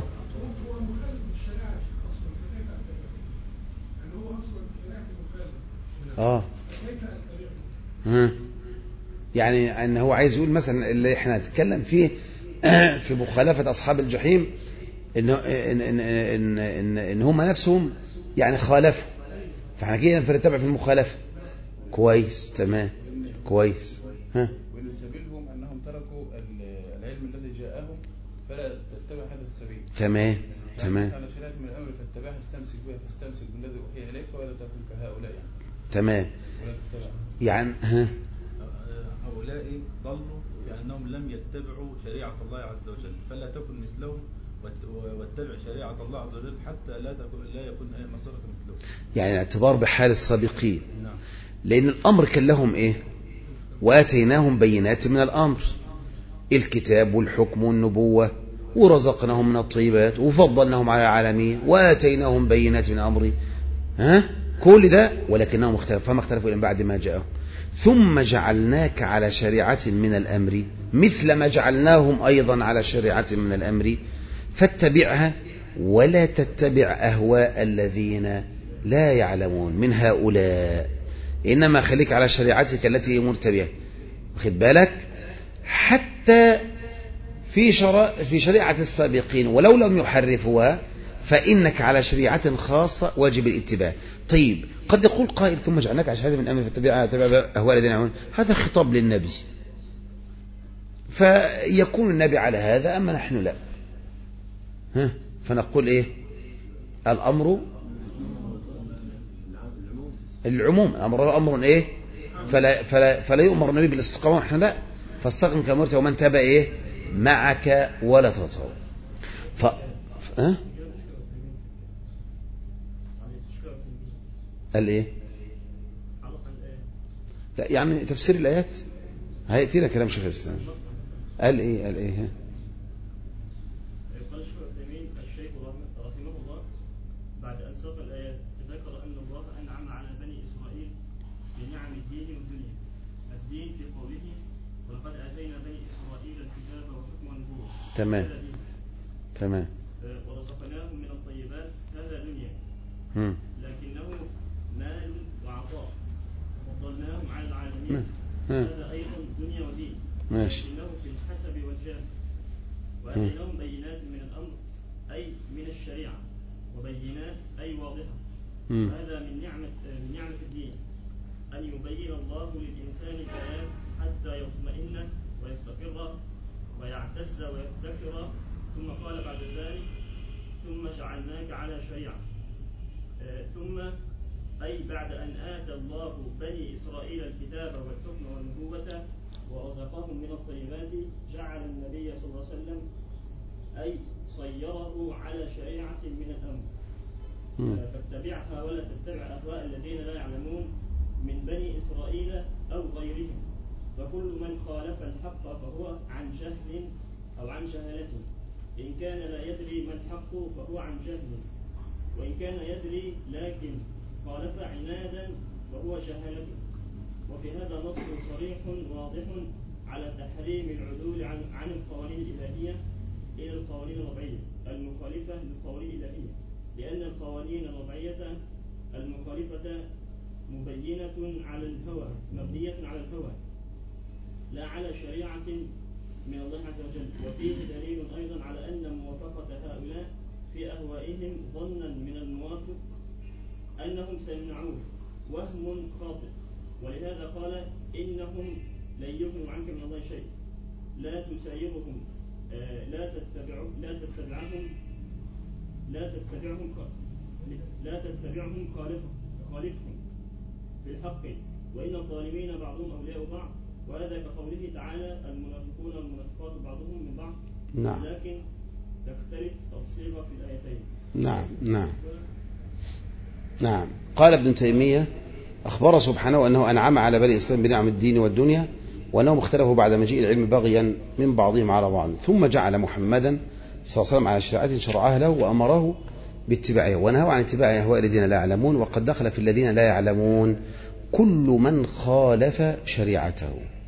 اه ها يعني ان هو عايز يقول مثلا اللي احنا هنتكلم فيه في مخالفه اصحاب الجحيم ان ان ان ان, إن, إن هم نفسهم يعني خالفوا فاحنا كده نتبع في المخالفه كويس تمام كويس ها وان سبيلهم انهم تركوا العلم الذي جاءهم فلا تتبع هذا السبيل تمام تمام على شريعة من الأمر فاتبعها استمسك بها فاستمسك بالذي أوحي إليك ولا تكن كهؤلاء يعني تمام ولا تتبع يعني ها هؤلاء ضلوا لأنهم لم يتبعوا شريعة الله عز وجل فلا تكن مثلهم وات- واتبع شريعة الله عز وجل حتى لا تكون لا يكون مصيرك مثلهم يعني اعتبار بحال السابقين نعم لأن الأمر كان لهم إيه وآتيناهم بينات من الأمر الكتاب والحكم والنبوة ورزقناهم من الطيبات وفضلناهم على العالمين وآتيناهم بينات من أمر ها كل ده ولكنهم اختلفوا فما اختلفوا إلا من بعد ما جاءهم ثم جعلناك على شريعة من الأمر مثل ما جعلناهم أيضا على شريعة من الأمر فاتبعها ولا تتبع أهواء الذين لا يعلمون من هؤلاء إنما خليك على شريعتك التي أمرت بها واخد بالك حتى في شرع في شريعة السابقين ولو لم يحرفوها فإنك على شريعة خاصة واجب الاتباع طيب قد يقول قائل ثم جعلناك على شهادة من أمر فاتبعها تبع أهواء الذين يعلمون هذا خطاب للنبي فيكون النبي على هذا أما نحن لا ها فنقول إيه الأمر العموم أمر أمر إيه فلا, فلا, فلا يؤمر النبي بالاستقامة ونحن لا فاستقم كما أمرت ومن تاب إيه معك ولا تطور ف... ف... ها؟ قال إيه لا يعني تفسير الآيات هيأتينا كلام شيخ الإسلام قال إيه قال إيه ها؟ قال الشيخ عثيمين الشيخ رحمه رحمه الله بعد أن ساق الآيات ذكر أن الله أنعم على بني إسرائيل بنعم الدين والدنيا الدين في قوله ولقد آتينا بني إسرائيل الكتاب والحكم والنبوة تمام. هذا دين. تمام آه، ورزقناهم من الطيبات هذا دنيا مم. لكنه مال وعطاء وفضلناهم على العالمين مم. ها. هذا أيضا دنيا ودين ماشي لكنه في الحسب والجهل وآتيناهم بينات من الأمر أي من الشريعة وبينات أي واضحة مم. هذا من نعمة من نعمة الدين أن يبين الله للإنسان الآيات حتى يطمئن ويستقر ويعتز ويفتخر ثم قال بعد ذلك ثم جعلناك على شريعة آه، ثم أي بعد أن آتى الله بني إسرائيل الكتاب والحكم والنبوة ورزقهم من الطيبات جعل النبي صلى الله عليه وسلم أي صيره على شريعة من الأمر مم. فاتبعها ولا تتبع أهواء الذين لا يعلمون من بني إسرائيل أو غيرهم فكل من خالف الحق فهو عن جهل أو عن جهالة إن كان لا يدري ما الحق فهو عن جهل وإن كان يدري لكن خالف عنادا فهو جهالة وفي هذا نص صريح واضح على تحريم العدول عن, عن القوانين الإلهية إلى القوانين الوضعية المخالفة للقوانين الإلهية لأن القوانين الوضعية المخالفة مبينة على الهوى مبنية على الهوى لا على شريعة من الله عز وجل وفيه دليل أيضا على أن موافقة هؤلاء في أهوائهم ظنا من الموافق أنهم سيمنعون وهم خاطئ ولهذا قال إنهم لن يغنوا عنك من الله شيء لا تسايرهم آه، لا تتبعهم لا تتبعهم لا تتبعهم خ- لا تتبعهم خالفهم خالفهم في الحق وإن الظالمين بعضهم أولياء بعض وهذا كقوله تعالى المنافقون والمنافقات بعضهم من بعض نعم. لكن تختلف الصيغة في الآيتين نعم نعم نعم قال ابن تيمية أخبر سبحانه أنه أنعم على بني إسرائيل بنعم الدين والدنيا وأنهم اختلفوا بعد مجيء العلم بغيا من بعضهم على بعض ثم جعل محمدا صلى الله عليه وسلم على شريعة شرعها له وأمره باتباعها ونهوا عن اتباع أهواء الذين لا يعلمون وقد دخل في الذين لا يعلمون كل من خالف شريعته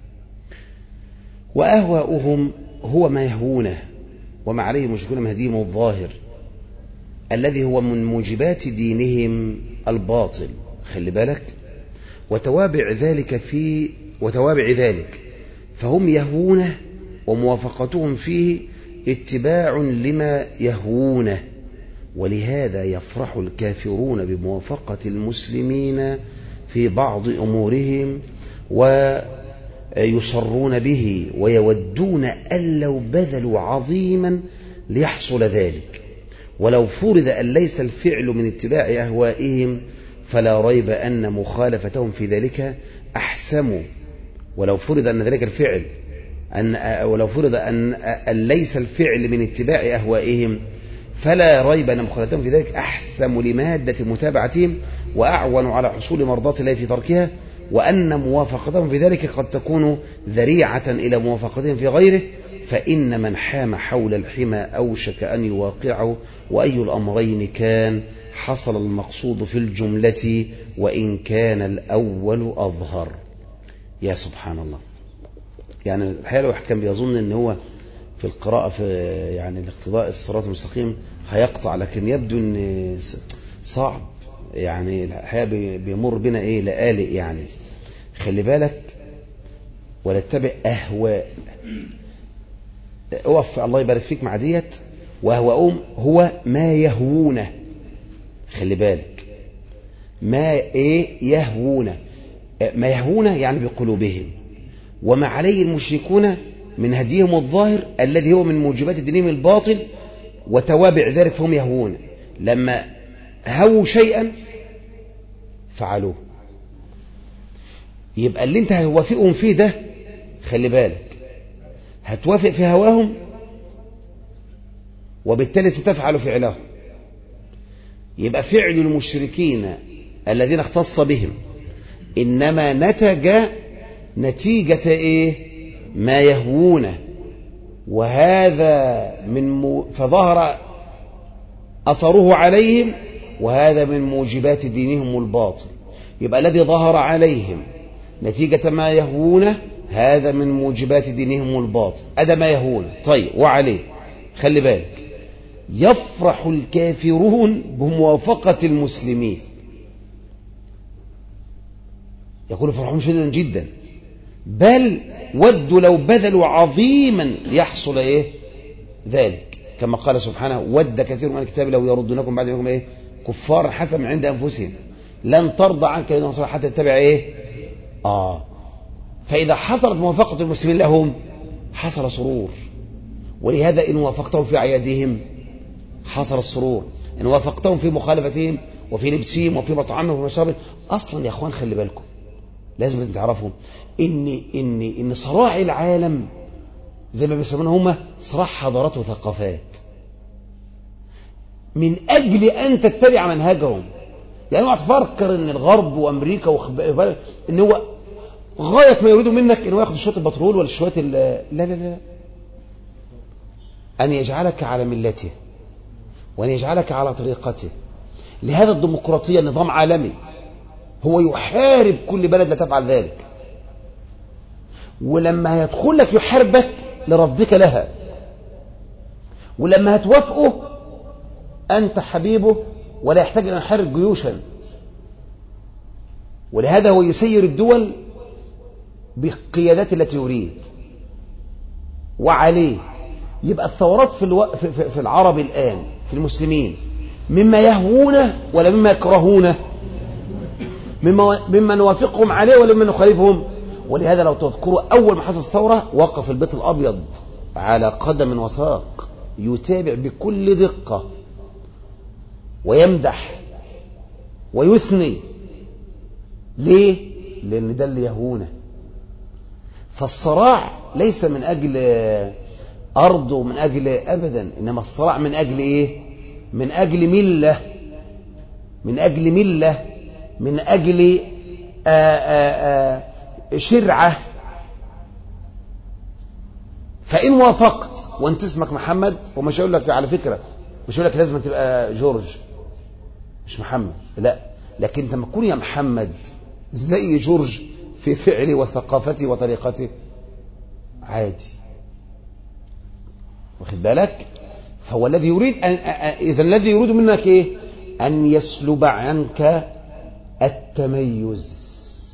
وأهواؤهم هو ما يهوونه وما عليه مشركون من هديهم الظاهر الذي هو من موجبات دينهم الباطل خلي بالك وتوابع ذلك في وتوابع ذلك فهم يهونه وموافقتهم فيه اتباع لما يهونه ولهذا يفرح الكافرون بموافقة المسلمين في بعض أمورهم ويصرون به ويودون أن لو بذلوا عظيما ليحصل ذلك ولو فرض أن ليس الفعل من اتباع أهوائهم فلا ريب أن مخالفتهم في ذلك أحسم ولو فرض أن ذلك الفعل أن ولو فرض أن أن ليس الفعل من اتباع أهوائهم فلا ريب أن مخالفتهم في ذلك أحسم لمادة متابعتهم وأعون على حصول مرضات الله في تركها وأن موافقتهم في ذلك قد تكون ذريعة إلى موافقتهم في غيره فإن من حام حول الحمى أوشك أن يواقعه وأي الأمرين كان حصل المقصود في الجملة وإن كان الأول أظهر يا سبحان الله يعني الحقيقة الواحد كان بيظن ان هو في القراءة في يعني الاقتضاء الصراط المستقيم هيقطع لكن يبدو ان صعب يعني الحقيقة بي- بيمر بنا ايه لآلئ يعني خلي بالك ولا تتبع اهواء اقف الله يبارك فيك مع ديت واهواؤهم هو ما يهوونه خلي بالك ما ايه يهوونه ما يهوونه يعني بقلوبهم وما عليه المشركون من هديهم الظاهر الذي هو من موجبات دينهم الباطل وتوابع ذلك فهم يهوون لما هووا شيئا فعلوه يبقى اللي انت هتوافقهم فيه ده خلي بالك هتوافق في هواهم وبالتالي ستفعل فعلهم يبقى فعل المشركين الذين اختص بهم إنما نتج نتيجة إيه ما يهوونه وهذا من مو فظهر أثره عليهم وهذا من موجبات دينهم الباطل يبقى الذي ظهر عليهم نتيجة ما يهونه هذا من موجبات دينهم الباطل هذا ما يهون طيب وعليه خلي بالك يفرح الكافرون بموافقة المسلمين يقول فرحهم شديدا جدا بل ودوا لو بذلوا عظيما ليحصل ايه ذلك كما قال سبحانه ود كثير من الكتاب لو يردونكم بعد منكم ايه كفار حسب من عند انفسهم لن ترضى عنك اليهود والنصارى حتى تتبع ايه اه فاذا حصلت موافقه المسلمين لهم حصل سرور ولهذا ان وافقتهم في اعيادهم حصل السرور ان وافقتهم في مخالفتهم وفي لبسهم وفي مطعمهم وفي مشربهم اصلا يا اخوان خلي بالكم لازم تعرفوا ان ان ان صراع العالم زي ما بيسمونه هم صراع حضارات وثقافات من اجل ان تتبع منهجهم يعني اوعى تفكر ان الغرب وامريكا وخب... ان هو غايه ما يريدوا منك ان هو ياخد شويه البترول ولا شويه ال... لا لا لا ان يجعلك على ملته وان يجعلك على طريقته لهذا الديمقراطيه نظام عالمي هو يحارب كل بلد لا تفعل ذلك ولما هيدخل لك يحاربك لرفضك لها ولما هتوافقه أنت حبيبه ولا يحتاج أن يحارب جيوشا ولهذا هو يسير الدول بالقيادات التي يريد وعليه يبقى الثورات في, الو... في, في, في العرب الآن في المسلمين مما يهوونه ولا مما يكرهونه مما, مما نوافقهم عليه ولا مما نخالفهم ولهذا لو تذكروا أول ما حصل الثورة وقف البيت الأبيض على قدم وساق يتابع بكل دقة ويمدح ويثني ليه؟ لأن ده اللي يهونه فالصراع ليس من أجل أرض ومن أجل أبدا إنما الصراع من أجل إيه؟ من أجل ملة من أجل ملة من أجل آآ آآ شرعة فإن وافقت وانت اسمك محمد ومش هقول لك على فكرة مش هقول لك لازم تبقى جورج مش محمد لا لكن انت لما تكون يا محمد زي جورج في فعله وثقافته وطريقته عادي واخد بالك فهو الذي يريد أن إذا الذي يريد منك إيه أن يسلب عنك التميز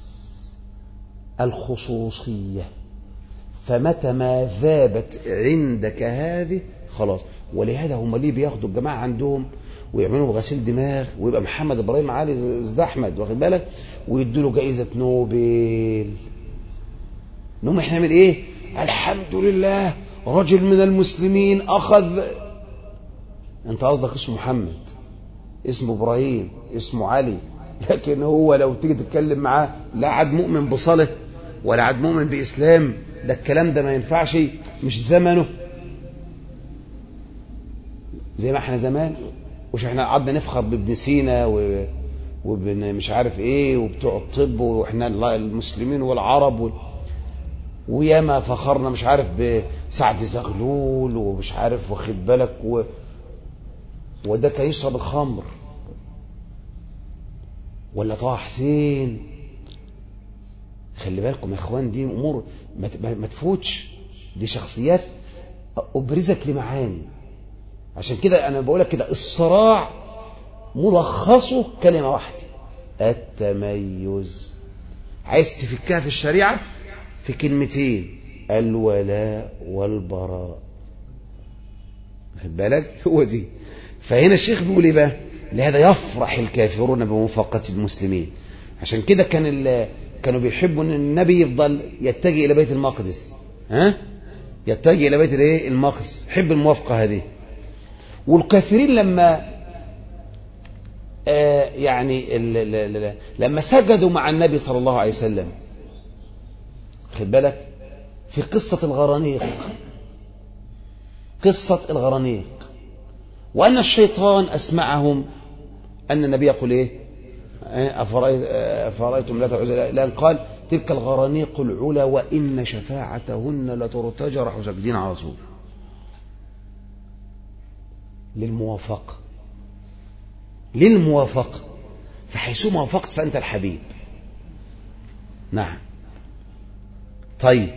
الخصوصية فمتى ما ذابت عندك هذه خلاص ولهذا هم ليه بياخدوا الجماعة عندهم ويعملوا غسيل دماغ ويبقى محمد ابراهيم علي زي احمد واخد بالك ويدوا له جائزه نوبل نقوم احنا نعمل ايه الحمد لله رجل من المسلمين اخذ انت قصدك اسمه محمد اسمه ابراهيم اسمه علي لكن هو لو تيجي تتكلم معاه لا عاد مؤمن بصلاة ولا عاد مؤمن بإسلام ده الكلام ده ما ينفعش مش زمنه زي ما احنا زمان وش احنا قعدنا نفخر بابن سينا و... وابن مش عارف ايه وبتوع الطب واحنا المسلمين والعرب و... وياما فخرنا مش عارف بسعد زغلول ومش عارف واخد بالك و... وده كان يشرب الخمر ولا طه حسين خلي بالكم يا اخوان دي امور ما ت- ما تفوتش دي شخصيات ابرزت لمعاني عشان كده انا بقولك كده الصراع ملخصه كلمه واحده التميز عايز تفكها في الشريعه في كلمتين الولاء والبراء خد بالك هو دي فهنا الشيخ بيقول ايه بقى لهذا يفرح الكافرون بموافقة المسلمين عشان كده كان ال- كانوا بيحبوا ان النبي يفضل يتجه الى بيت المقدس ها يتجه الى بيت الايه المقدس حب الموافقة هذه والكافرين لما آه يعني ال ال ال لما سجدوا مع النبي صلى الله عليه وسلم خد بالك في قصة الغرانيق قصة الغرانيق وأن الشيطان أسمعهم أن النبي يقول إيه آه، أفرأيت- آه، أفرأيتم لا تعوذ لأن قال تلك الغرانيق العلا وإن شفاعتهن لترتجى راحوا ساجدين على طول للموافقة للموافقة فحيثما وافقت فأنت الحبيب نعم طيب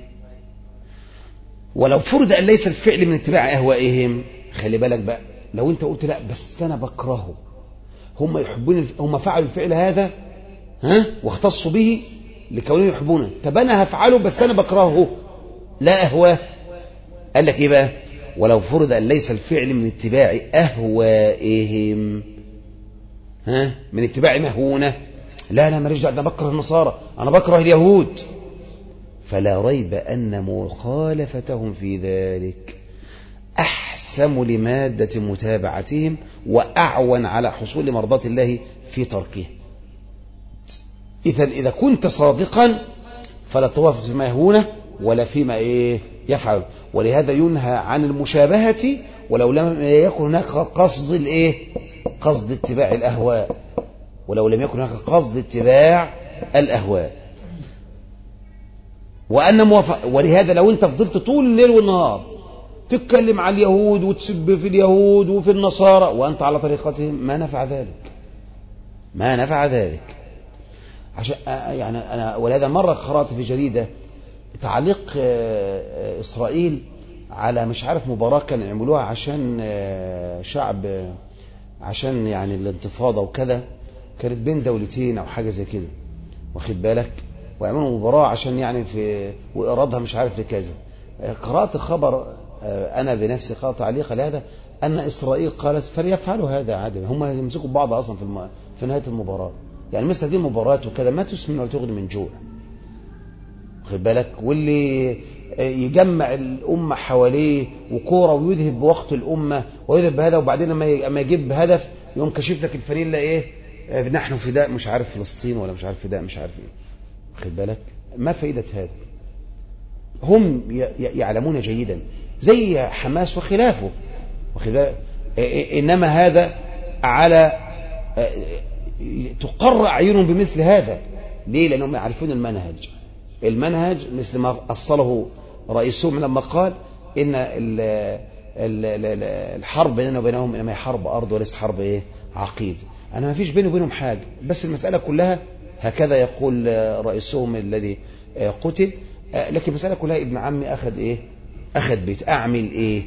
ولو فرض أن ليس الفعل من اتباع أهوائهم خلي بالك بقى لو أنت قلت لا بس أنا بكرهه هم يحبون الف... هم فعلوا الفعل هذا ها واختصوا به لكونهم يحبونه طب أنا هفعله بس أنا بكرهه لا أهواه قال لك إيه بقى ولو فرض أن ليس الفعل من اتباع أهوائهم ها من اتباع مهونة لا لا ماليش دعوه ده بكره النصارى أنا بكره اليهود فلا ريب أن مخالفتهم في ذلك أحسم لمادة متابعتهم وأعون على حصول مرضاة الله في تركه إذا إذا كنت صادقا فلا توافق فيما يهونه ولا فيما إيه يفعل ولهذا ينهى عن المشابهة ولو لم يكن هناك قصد الإيه قصد اتباع الأهواء ولو لم يكن هناك قصد اتباع الأهواء وأن موافق ولهذا لو أنت فضلت طول الليل والنهار تتكلم على اليهود وتسب في اليهود وفي النصارى وأنت على طريقتهم ما نفع ذلك ما نفع ذلك عشان يعني أنا ولهذا مرة قرأت في جريدة تعليق آه، إسرائيل على مش عارف مباراة كان يعملوها عشان آه، شعب آه، عشان يعني الانتفاضة وكذا كانت بين دولتين أو حاجة زي كده واخد بالك ويعملوا مباراة عشان يعني في وإيرادها مش عارف لكذا قرأت خبر آه، أنا بنفسي قرأت تعليق لهذا أن إسرائيل قالت فليفعلوا هذا عادي هم يمسكوا بعض أصلا في الم... في نهاية المباراة يعني مثل هذه المباريات وكذا ما تسمن ولا تغني من جوع واخد بالك واللي يجمع الأمة حواليه وكورة ويذهب بوقت الأمة ويذهب بهذا وبعدين لما ي- لما يجيب هدف يقوم كشف لك الفانيلا إيه آه، نحن فداء مش عارف فلسطين ولا مش عارف فداء مش عارف إيه واخد بالك ما فائدة هذا هم ي- ي- يعلمون جيدا زي حماس وخلافه واخد بالك إيه- إيه- إنما هذا على آه، تقر أعينهم بمثل هذا ليه لأنهم يعرفون المنهج المنهج مثل ما أصله رئيسهم لما قال إن ال ال ال الحرب بيننا وبينهم إنما هي حرب أرض وليس حرب إيه عقيد أنا ما فيش بيني وبينهم حاجة بس المسألة كلها هكذا يقول رئيسهم الذي قتل لكن المسألة كلها ابن عمي أخذ إيه أخذ بيت أعمل إيه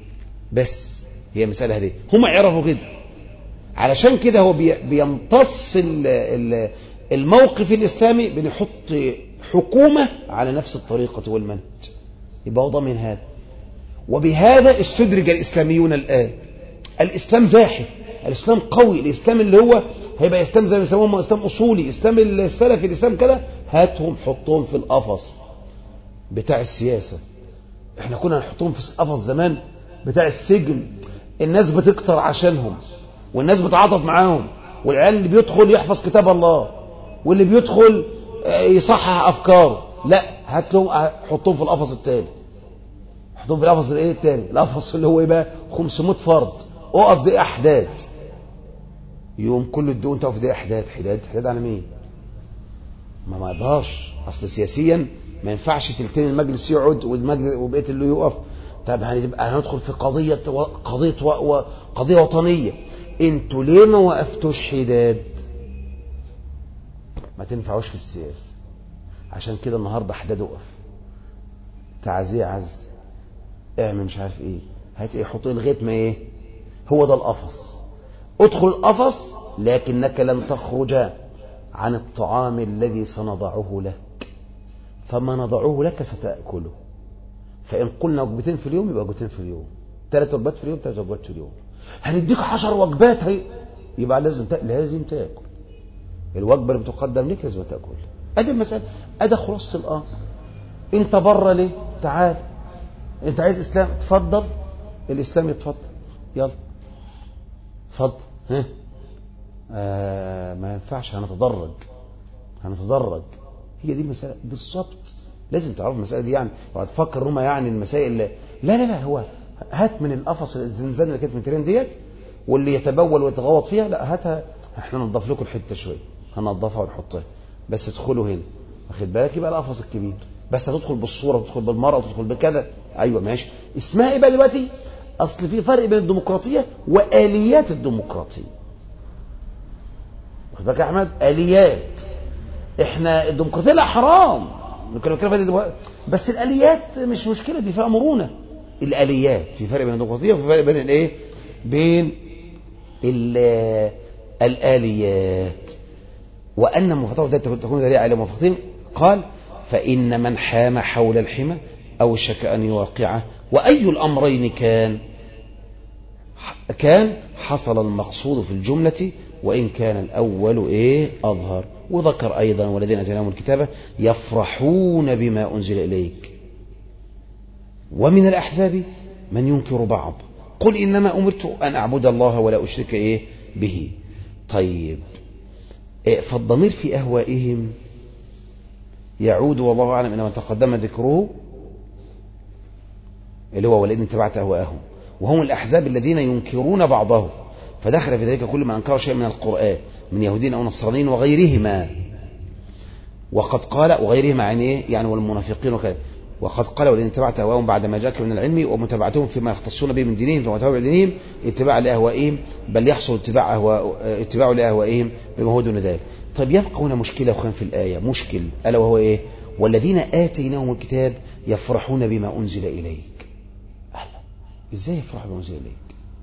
بس هي المسألة هذه هم يعرفوا كده علشان كده هو بي- بيمتص ال- ال- الموقف الإسلامي بأن يحط حكومة على نفس الطريقة والمنهج يبقى هو ضامن هذا وبهذا استدرج الإسلاميون الآن الإسلام زاحف الإسلام قوي الإسلام اللي هو هيبقى إسلام زي ما يسموه إسلام أصولي إسلام السلفي الإسلام كده هاتهم حطهم في القفص بتاع السياسة احنا كنا نحطهم في القفص زمان بتاع السجن الناس بتكتر عشانهم والناس بتعاطف معاهم والعيال اللي بيدخل يحفظ كتاب الله واللي بيدخل آه، يصحح افكاره لا هات لهم آه، حطهم في القفص التاني حطهم في القفص الايه التاني القفص اللي هو ايه بقى 500 فرد اقف دي احداد يوم كل الدقون تقف دي احداد حداد حداد على مين ما ما يقدرش اصل سياسيا ما ينفعش تلتين المجلس يقعد والمجلس وبقيه اللي يقف طب هنبقى هندخل في قضيه و... قضيه و... و... قضيه وطنيه انتوا ليه ما وقفتوش حداد ما تنفعوش في السياسه عشان كده النهارده حداد وقف تعزيه عز اعمل مش عارف ايه هات ايه حط ايه لغايه ما ايه هو ده القفص ادخل القفص لكنك لن تخرج عن الطعام الذي سنضعه لك فما نضعه لك ستأكله فإن قلنا وجبتين في اليوم يبقى وجبتين في اليوم ثلاث وجبات في اليوم ثلاث وجبات في اليوم هنديك عشر وجبات هي يبقى لازم تأكل لازم تاكل الوجبه اللي بتقدم لك لازم تاكل ادي المساله ادي خلاصه الامر انت بره ليه تعال انت عايز اسلام تفضل الاسلام يتفضل يلا اتفضل ها آه ما ينفعش هنتدرج هنتدرج هي دي المسألة بالظبط لازم تعرفوا المسألة دي يعني وهتفكر ان هم يعني المسائل اللي لا لا لا هو هات من القفص الزنزانة اللي كانت من تيران ديت واللي يتبول ويتغوط فيها لا هاتها احنا ننضف لكم الحتة شوية هننضفها ونحطها بس ادخلوا هنا واخد بالك يبقى القفص الكبير بس هتدخل بالصورة وتدخل بالمرأة وتدخل بكذا ايوه ماشي اسمها ايه بقى دلوقتي اصل في فرق بين الديمقراطية واليات الديمقراطية واخد بالك يا احمد اليات احنا الديمقراطيه لا حرام نتكلم كده دلوقتي بس الاليات مش مشكله دي فيها مرونه الاليات في فرق بين الديمقراطيه وفي فرق بين الايه بين ال- الاليات وان مفاتيح ذات تكون ذريعه على موافقتهم قال فان من حام حول الحمى اوشك ان يواقعه واي الامرين كان كان حصل المقصود في الجملة وإن كان الأول إيه أظهر وذكر أيضا والذين أتيناهم الكتابة يفرحون بما أنزل إليك ومن الأحزاب من ينكر بعض قل إنما أمرت أن أعبد الله ولا أشرك إيه به طيب إيه فالضمير في أهوائهم يعود والله أعلم إنما تقدم ذكره اللي هو ولئن اتبعت أهواءهم وهم الأحزاب الذين ينكرون بعضه فدخل في ذلك كل من أنكر شيء من القرآن من يهودين أو نصرانيين وغيرهما وقد قال وغيرهما يعني إيه؟ يعني والمنافقين وكذا وقد قال ولئن اتبعت أهواءهم بعد ما جاءك من العلم ومتابعتهم فيما يختصون به من دينهم فمتابعة دينهم اتباع لأهوائهم بل يحصل اتباع أهواء اتباع لأهوائهم بما هو دون ذلك طيب يبقى هنا مشكلة وخان في الآية مشكل ألا وهو إيه والذين آتيناهم الكتاب يفرحون بما أنزل إليك أهلا ازاي يفرح بما انزل اليك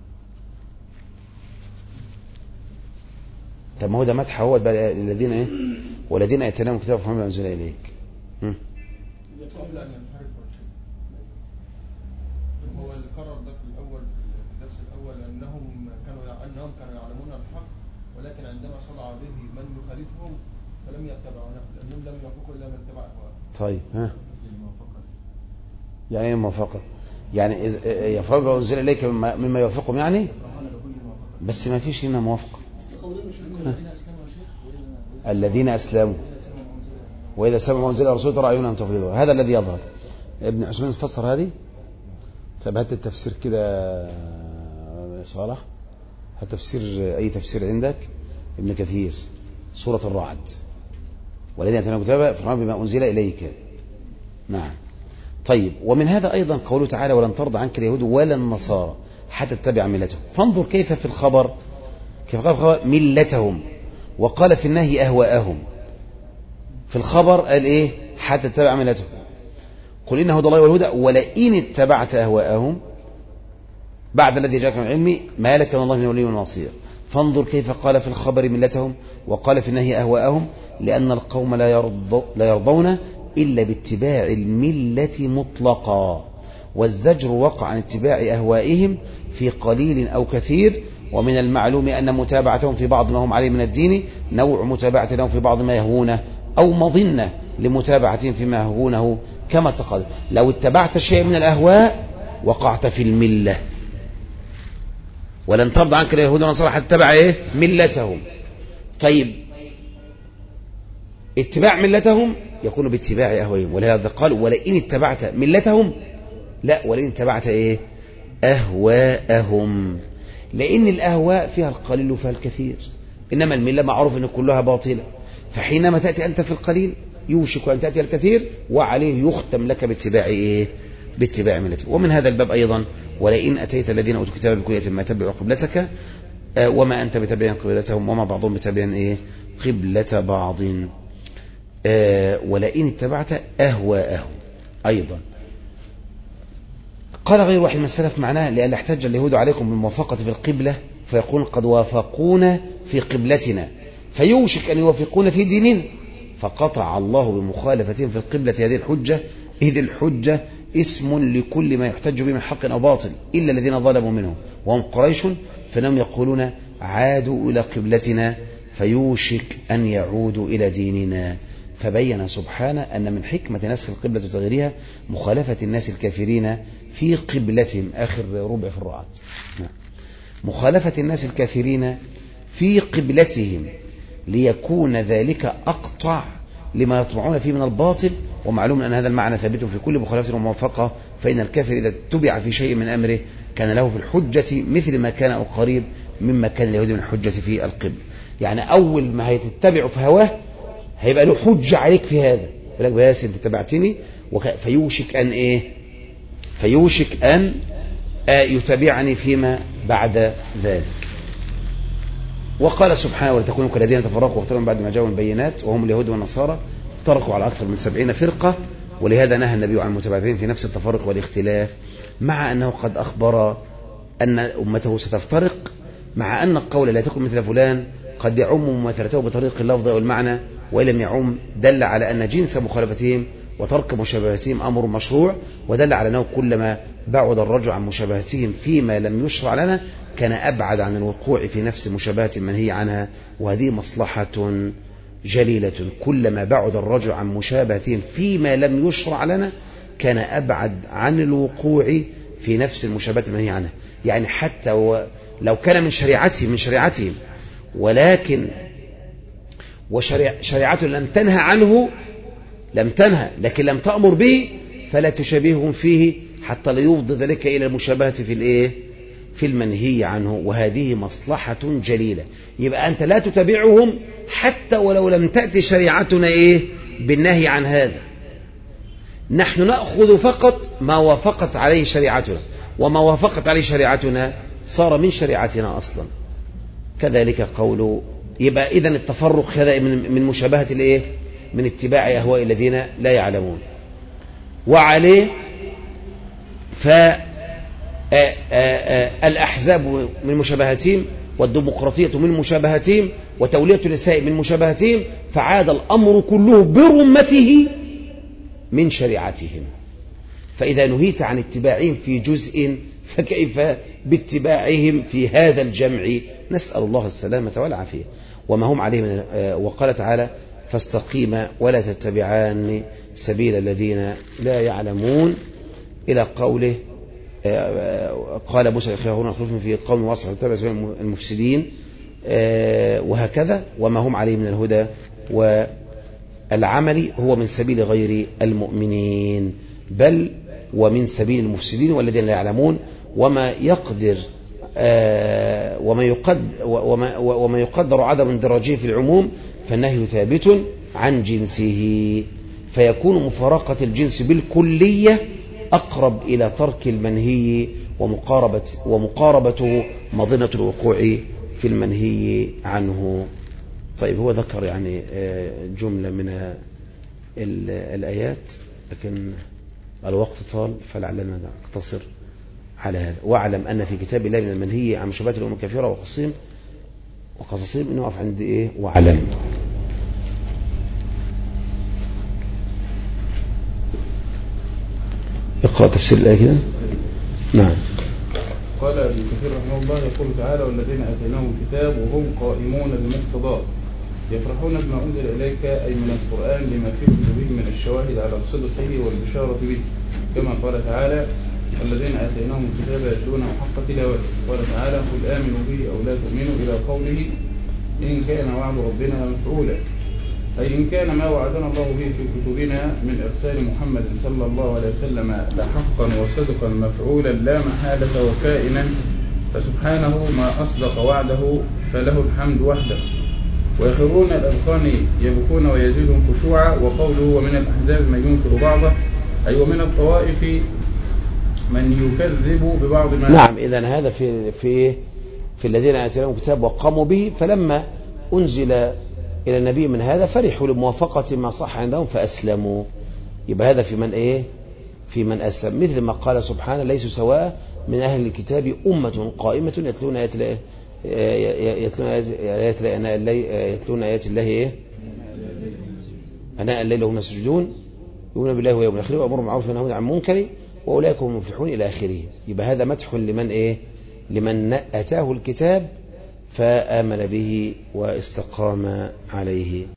طب ما هو ده مدح هو بقى الذين ايه والذين اتيناهم الكتاب يفرحون بما انزل اليك هم. قبل ان ينحرف الشيء هو اللي قرر ده في الاول في الدرس الاول انهم كانوا يع- انهم كانوا يعلمون الحق ولكن عندما صدع به من يخالفهم فلم يتبعونه لانهم لم يوافقوا الا من اتبع اهواءهم طيب ها يعني ايه الموافقه يعني إذ- يفرحون بما انزل اليك مما مما يوافقهم يعني بس ما فيش هنا موافقه الذين اسلموا واذا سمعوا انزل الرسول ترى عيونهم تفيض هذا الذي يظهر ابن عثمان فسر هذه طيب هات التفسير كده يا صالح هات تفسير اي تفسير عندك ابن كثير سوره الرعد والذين اتيناهم الكتاب فرحون بما انزل اليك نعم طيب ومن هذا ايضا قوله تعالى ولن ترضى عنك اليهود ولا النصارى حتى تتبع ملتهم فانظر كيف في الخبر كيف قال في الخبر ملتهم وقال في النهي اهواءهم في الخبر قال ايه حتى تتبع ملتهم قل ان هدى الله والهدى ولئن اتبعت اهواءهم بعد الذي جاءك من العلم ما لك من الله من ولي من نصير فانظر كيف قال في الخبر ملتهم وقال في النهي اهواءهم لان القوم لا يرضو لا يرضون الا باتباع المله مطلقا والزجر وقع عن اتباع اهوائهم في قليل او كثير ومن المعلوم ان متابعتهم في بعض ما هم عليه من الدين نوع متابعه لهم في بعض ما يهوونه او مظنه لمتابعتهم فيما يهوونه كما تقدم لو اتبعت شيء من الاهواء وقعت في المله ولن ترضى عنك اليهود والنصارى حتى تتبع ايه ملتهم طيب اتباع ملتهم يكون باتباع اهوائهم ولهذا قال ولئن اتبعت ملتهم لا ولئن اتبعت ايه اهواءهم لان الاهواء فيها القليل وفيها الكثير انما المله معروف ان كلها باطله فحينما تاتي انت في القليل يوشك ان تاتي الكثير وعليه يختم لك باتباع ايه باتباع ملته ومن هذا الباب ايضا ولئن اتيت الذين اوتوا الكتاب بكلية ما تبعوا قبلتك آه، وما انت بتبع قبلتهم وما بعضهم بتبع ايه قبلة بعض آه، ولئن اتبعت اهواءهم ايضا قال غير واحد من السلف معناه لأن احتج اليهود عليكم بالموافقة في القبلة فيقول قد وافقونا في قبلتنا فيوشك أن يوافقون في ديننا فقطع الله بمخالفتهم في القبلة هذه الحجة إذ الحجة اسم لكل ما يحتج به من حق أو باطل إلا الذين ظلموا منهم وهم قريش فإنهم يقولون عادوا إلى قبلتنا فيوشك أن يعودوا إلى ديننا فبين سبحانه أن من حكمة نسخ القبلة وتغييرها مخالفة الناس الكافرين في قبلتهم آخر ربع في الرعد نعم. مخالفة الناس الكافرين في قبلتهم ليكون ذلك أقطع لما يطمعون فيه من الباطل ومعلوم أن هذا المعنى ثابت في كل مخالفة وموافقة فإن الكافر إذا تبع في شيء من أمره كان له في الحجة مثل ما كان أو قريب مما كان اليهود من الحجة في القبل يعني أول ما هيتتبع في هواه هيبقى له حجة عليك في هذا يقول لك بس انت تبعتني وك... فيوشك أن إيه فيوشك أن آه يتبعني فيما بعد ذلك وقال سبحانه ولا تكونوا كالذين تفرقوا واختلفوا بعد ما جاءوا البينات وهم اليهود والنصارى افترقوا على أكثر من سبعين فرقة ولهذا نهى النبي عن المتبعثين في نفس التفرق والاختلاف مع أنه قد أخبر أن أمته ستفترق مع أن القول لا تكن مثل فلان قد يعم مماثلته بطريق اللفظ أو المعنى وإن لم يعم دل على أن جنس مخالفتهم وترك مشابهتهم أمر مشروع ودل على أنه كلما بعد الرجل عن مشابهتهم فيما لم يشرع لنا كان أبعد عن الوقوع في نفس مشابهة المنهي عنها وهذه مصلحة جليلة كلما بعد الرجل عن مشابهتهم فيما لم يشرع لنا كان أبعد عن الوقوع في نفس المشابهة المنهي عنها يعني حتى لو كان من شريعتهم من شريعتهم ولكن وشريعته لم تنهى عنه لم تنهى لكن لم تأمر به فلا تشابههم فيه حتى لا يفضي ذلك إلى المشابهة في الإيه في المنهي عنه وهذه مصلحة جليلة يبقى أنت لا تتبعهم حتى ولو لم تأتي شريعتنا إيه بالنهي عن هذا نحن نأخذ فقط ما وافقت عليه شريعتنا وما وافقت عليه شريعتنا صار من شريعتنا أصلا كذلك قول يبقى إذا التفرق هذا من من مشابهة الإيه من اتباع أهواء الذين لا يعلمون وعليه ف الأحزاب من مشابهتهم والديمقراطية من مشابهتهم وتولية النساء من مشابهتهم فعاد الأمر كله برمته من شريعتهم فإذا نهيت عن اتباعهم في جزء فكيف باتباعهم في هذا الجمع نسأل الله السلامة والعافية وما هم عليه من وقال تعالى فاستقيما ولا تتبعان سبيل الذين لا يعلمون إلى قوله قال موسى لأخيه هارون اخلفني في قوم واصح واتبع سبيل المفسدين وهكذا وما هم عليه من الهدى والعمل هو من سبيل غير المؤمنين بل ومن سبيل المفسدين والذين لا يعلمون وما يقدر وما يقدر وما, وما يقدر عدم اندراجه في العموم فالنهي ثابت عن جنسه فيكون مفارقة الجنس بالكلية أقرب إلى ترك المنهي ومقاربة ومقاربته مظنة الوقوع في المنهي عنه طيب هو ذكر يعني جملة من الآيات لكن الوقت طال فلعلنا نقتصر على هذا واعلم أن في كتاب الله من المنهي عن مشابهة الأمم الكثيرة وقصصهم وقصصهم إنه واقف عند إيه واعلم اقرأ تفسير الآية كده نعم قال ابن كثير رحمه الله يقول تعالى والذين اتيناهم الكتاب وهم قائمون بمقتضاه يفرحون بما انزل اليك اي من القران لما فيه به من الشواهد على صدقه والبشاره به كما قال تعالى الذين آتيناهم الكتاب يتلونه حق تلاوته قال تعالى قل آمنوا به أو لا تؤمنوا إلى قوله إن كان وعد ربنا مفعولا أي إن كان ما وعدنا الله به في كتبنا من إرسال محمد صلى الله عليه وسلم لحقا وصدقا مفعولا لا محالة وكائنا فسبحانه ما أصدق وعده فله الحمد وحده ويخرون الأذقان يبكون ويزيدهم خشوعا وقوله ومن الأحزاب من ينكر بعضه أي ومن الطوائف من يكذب ببعض ما نعم إذا هذا في في في الذين آتيناهم الكتاب وقاموا به فلما أنزل إلى النبي من هذا فرحوا لموافقة ما صح عندهم فأسلموا يبقى هذا في من إيه في من أسلم مثل ما قال سبحانه ليسوا سواء من أهل الكتاب أمة قائمة يتلون آيات الله يتلون آيات الله أناء الليل يتلون آيات الله إيه أناء الليل وهم يسجدون يؤمنون بالله ويوم الآخر وأمرهم بالمعروف وينهون عن المنكر وأولئك هم المفلحون إلى آخره يبقى هذا مدح لمن إيه لمن أتاه الكتاب فآمن به واستقام عليه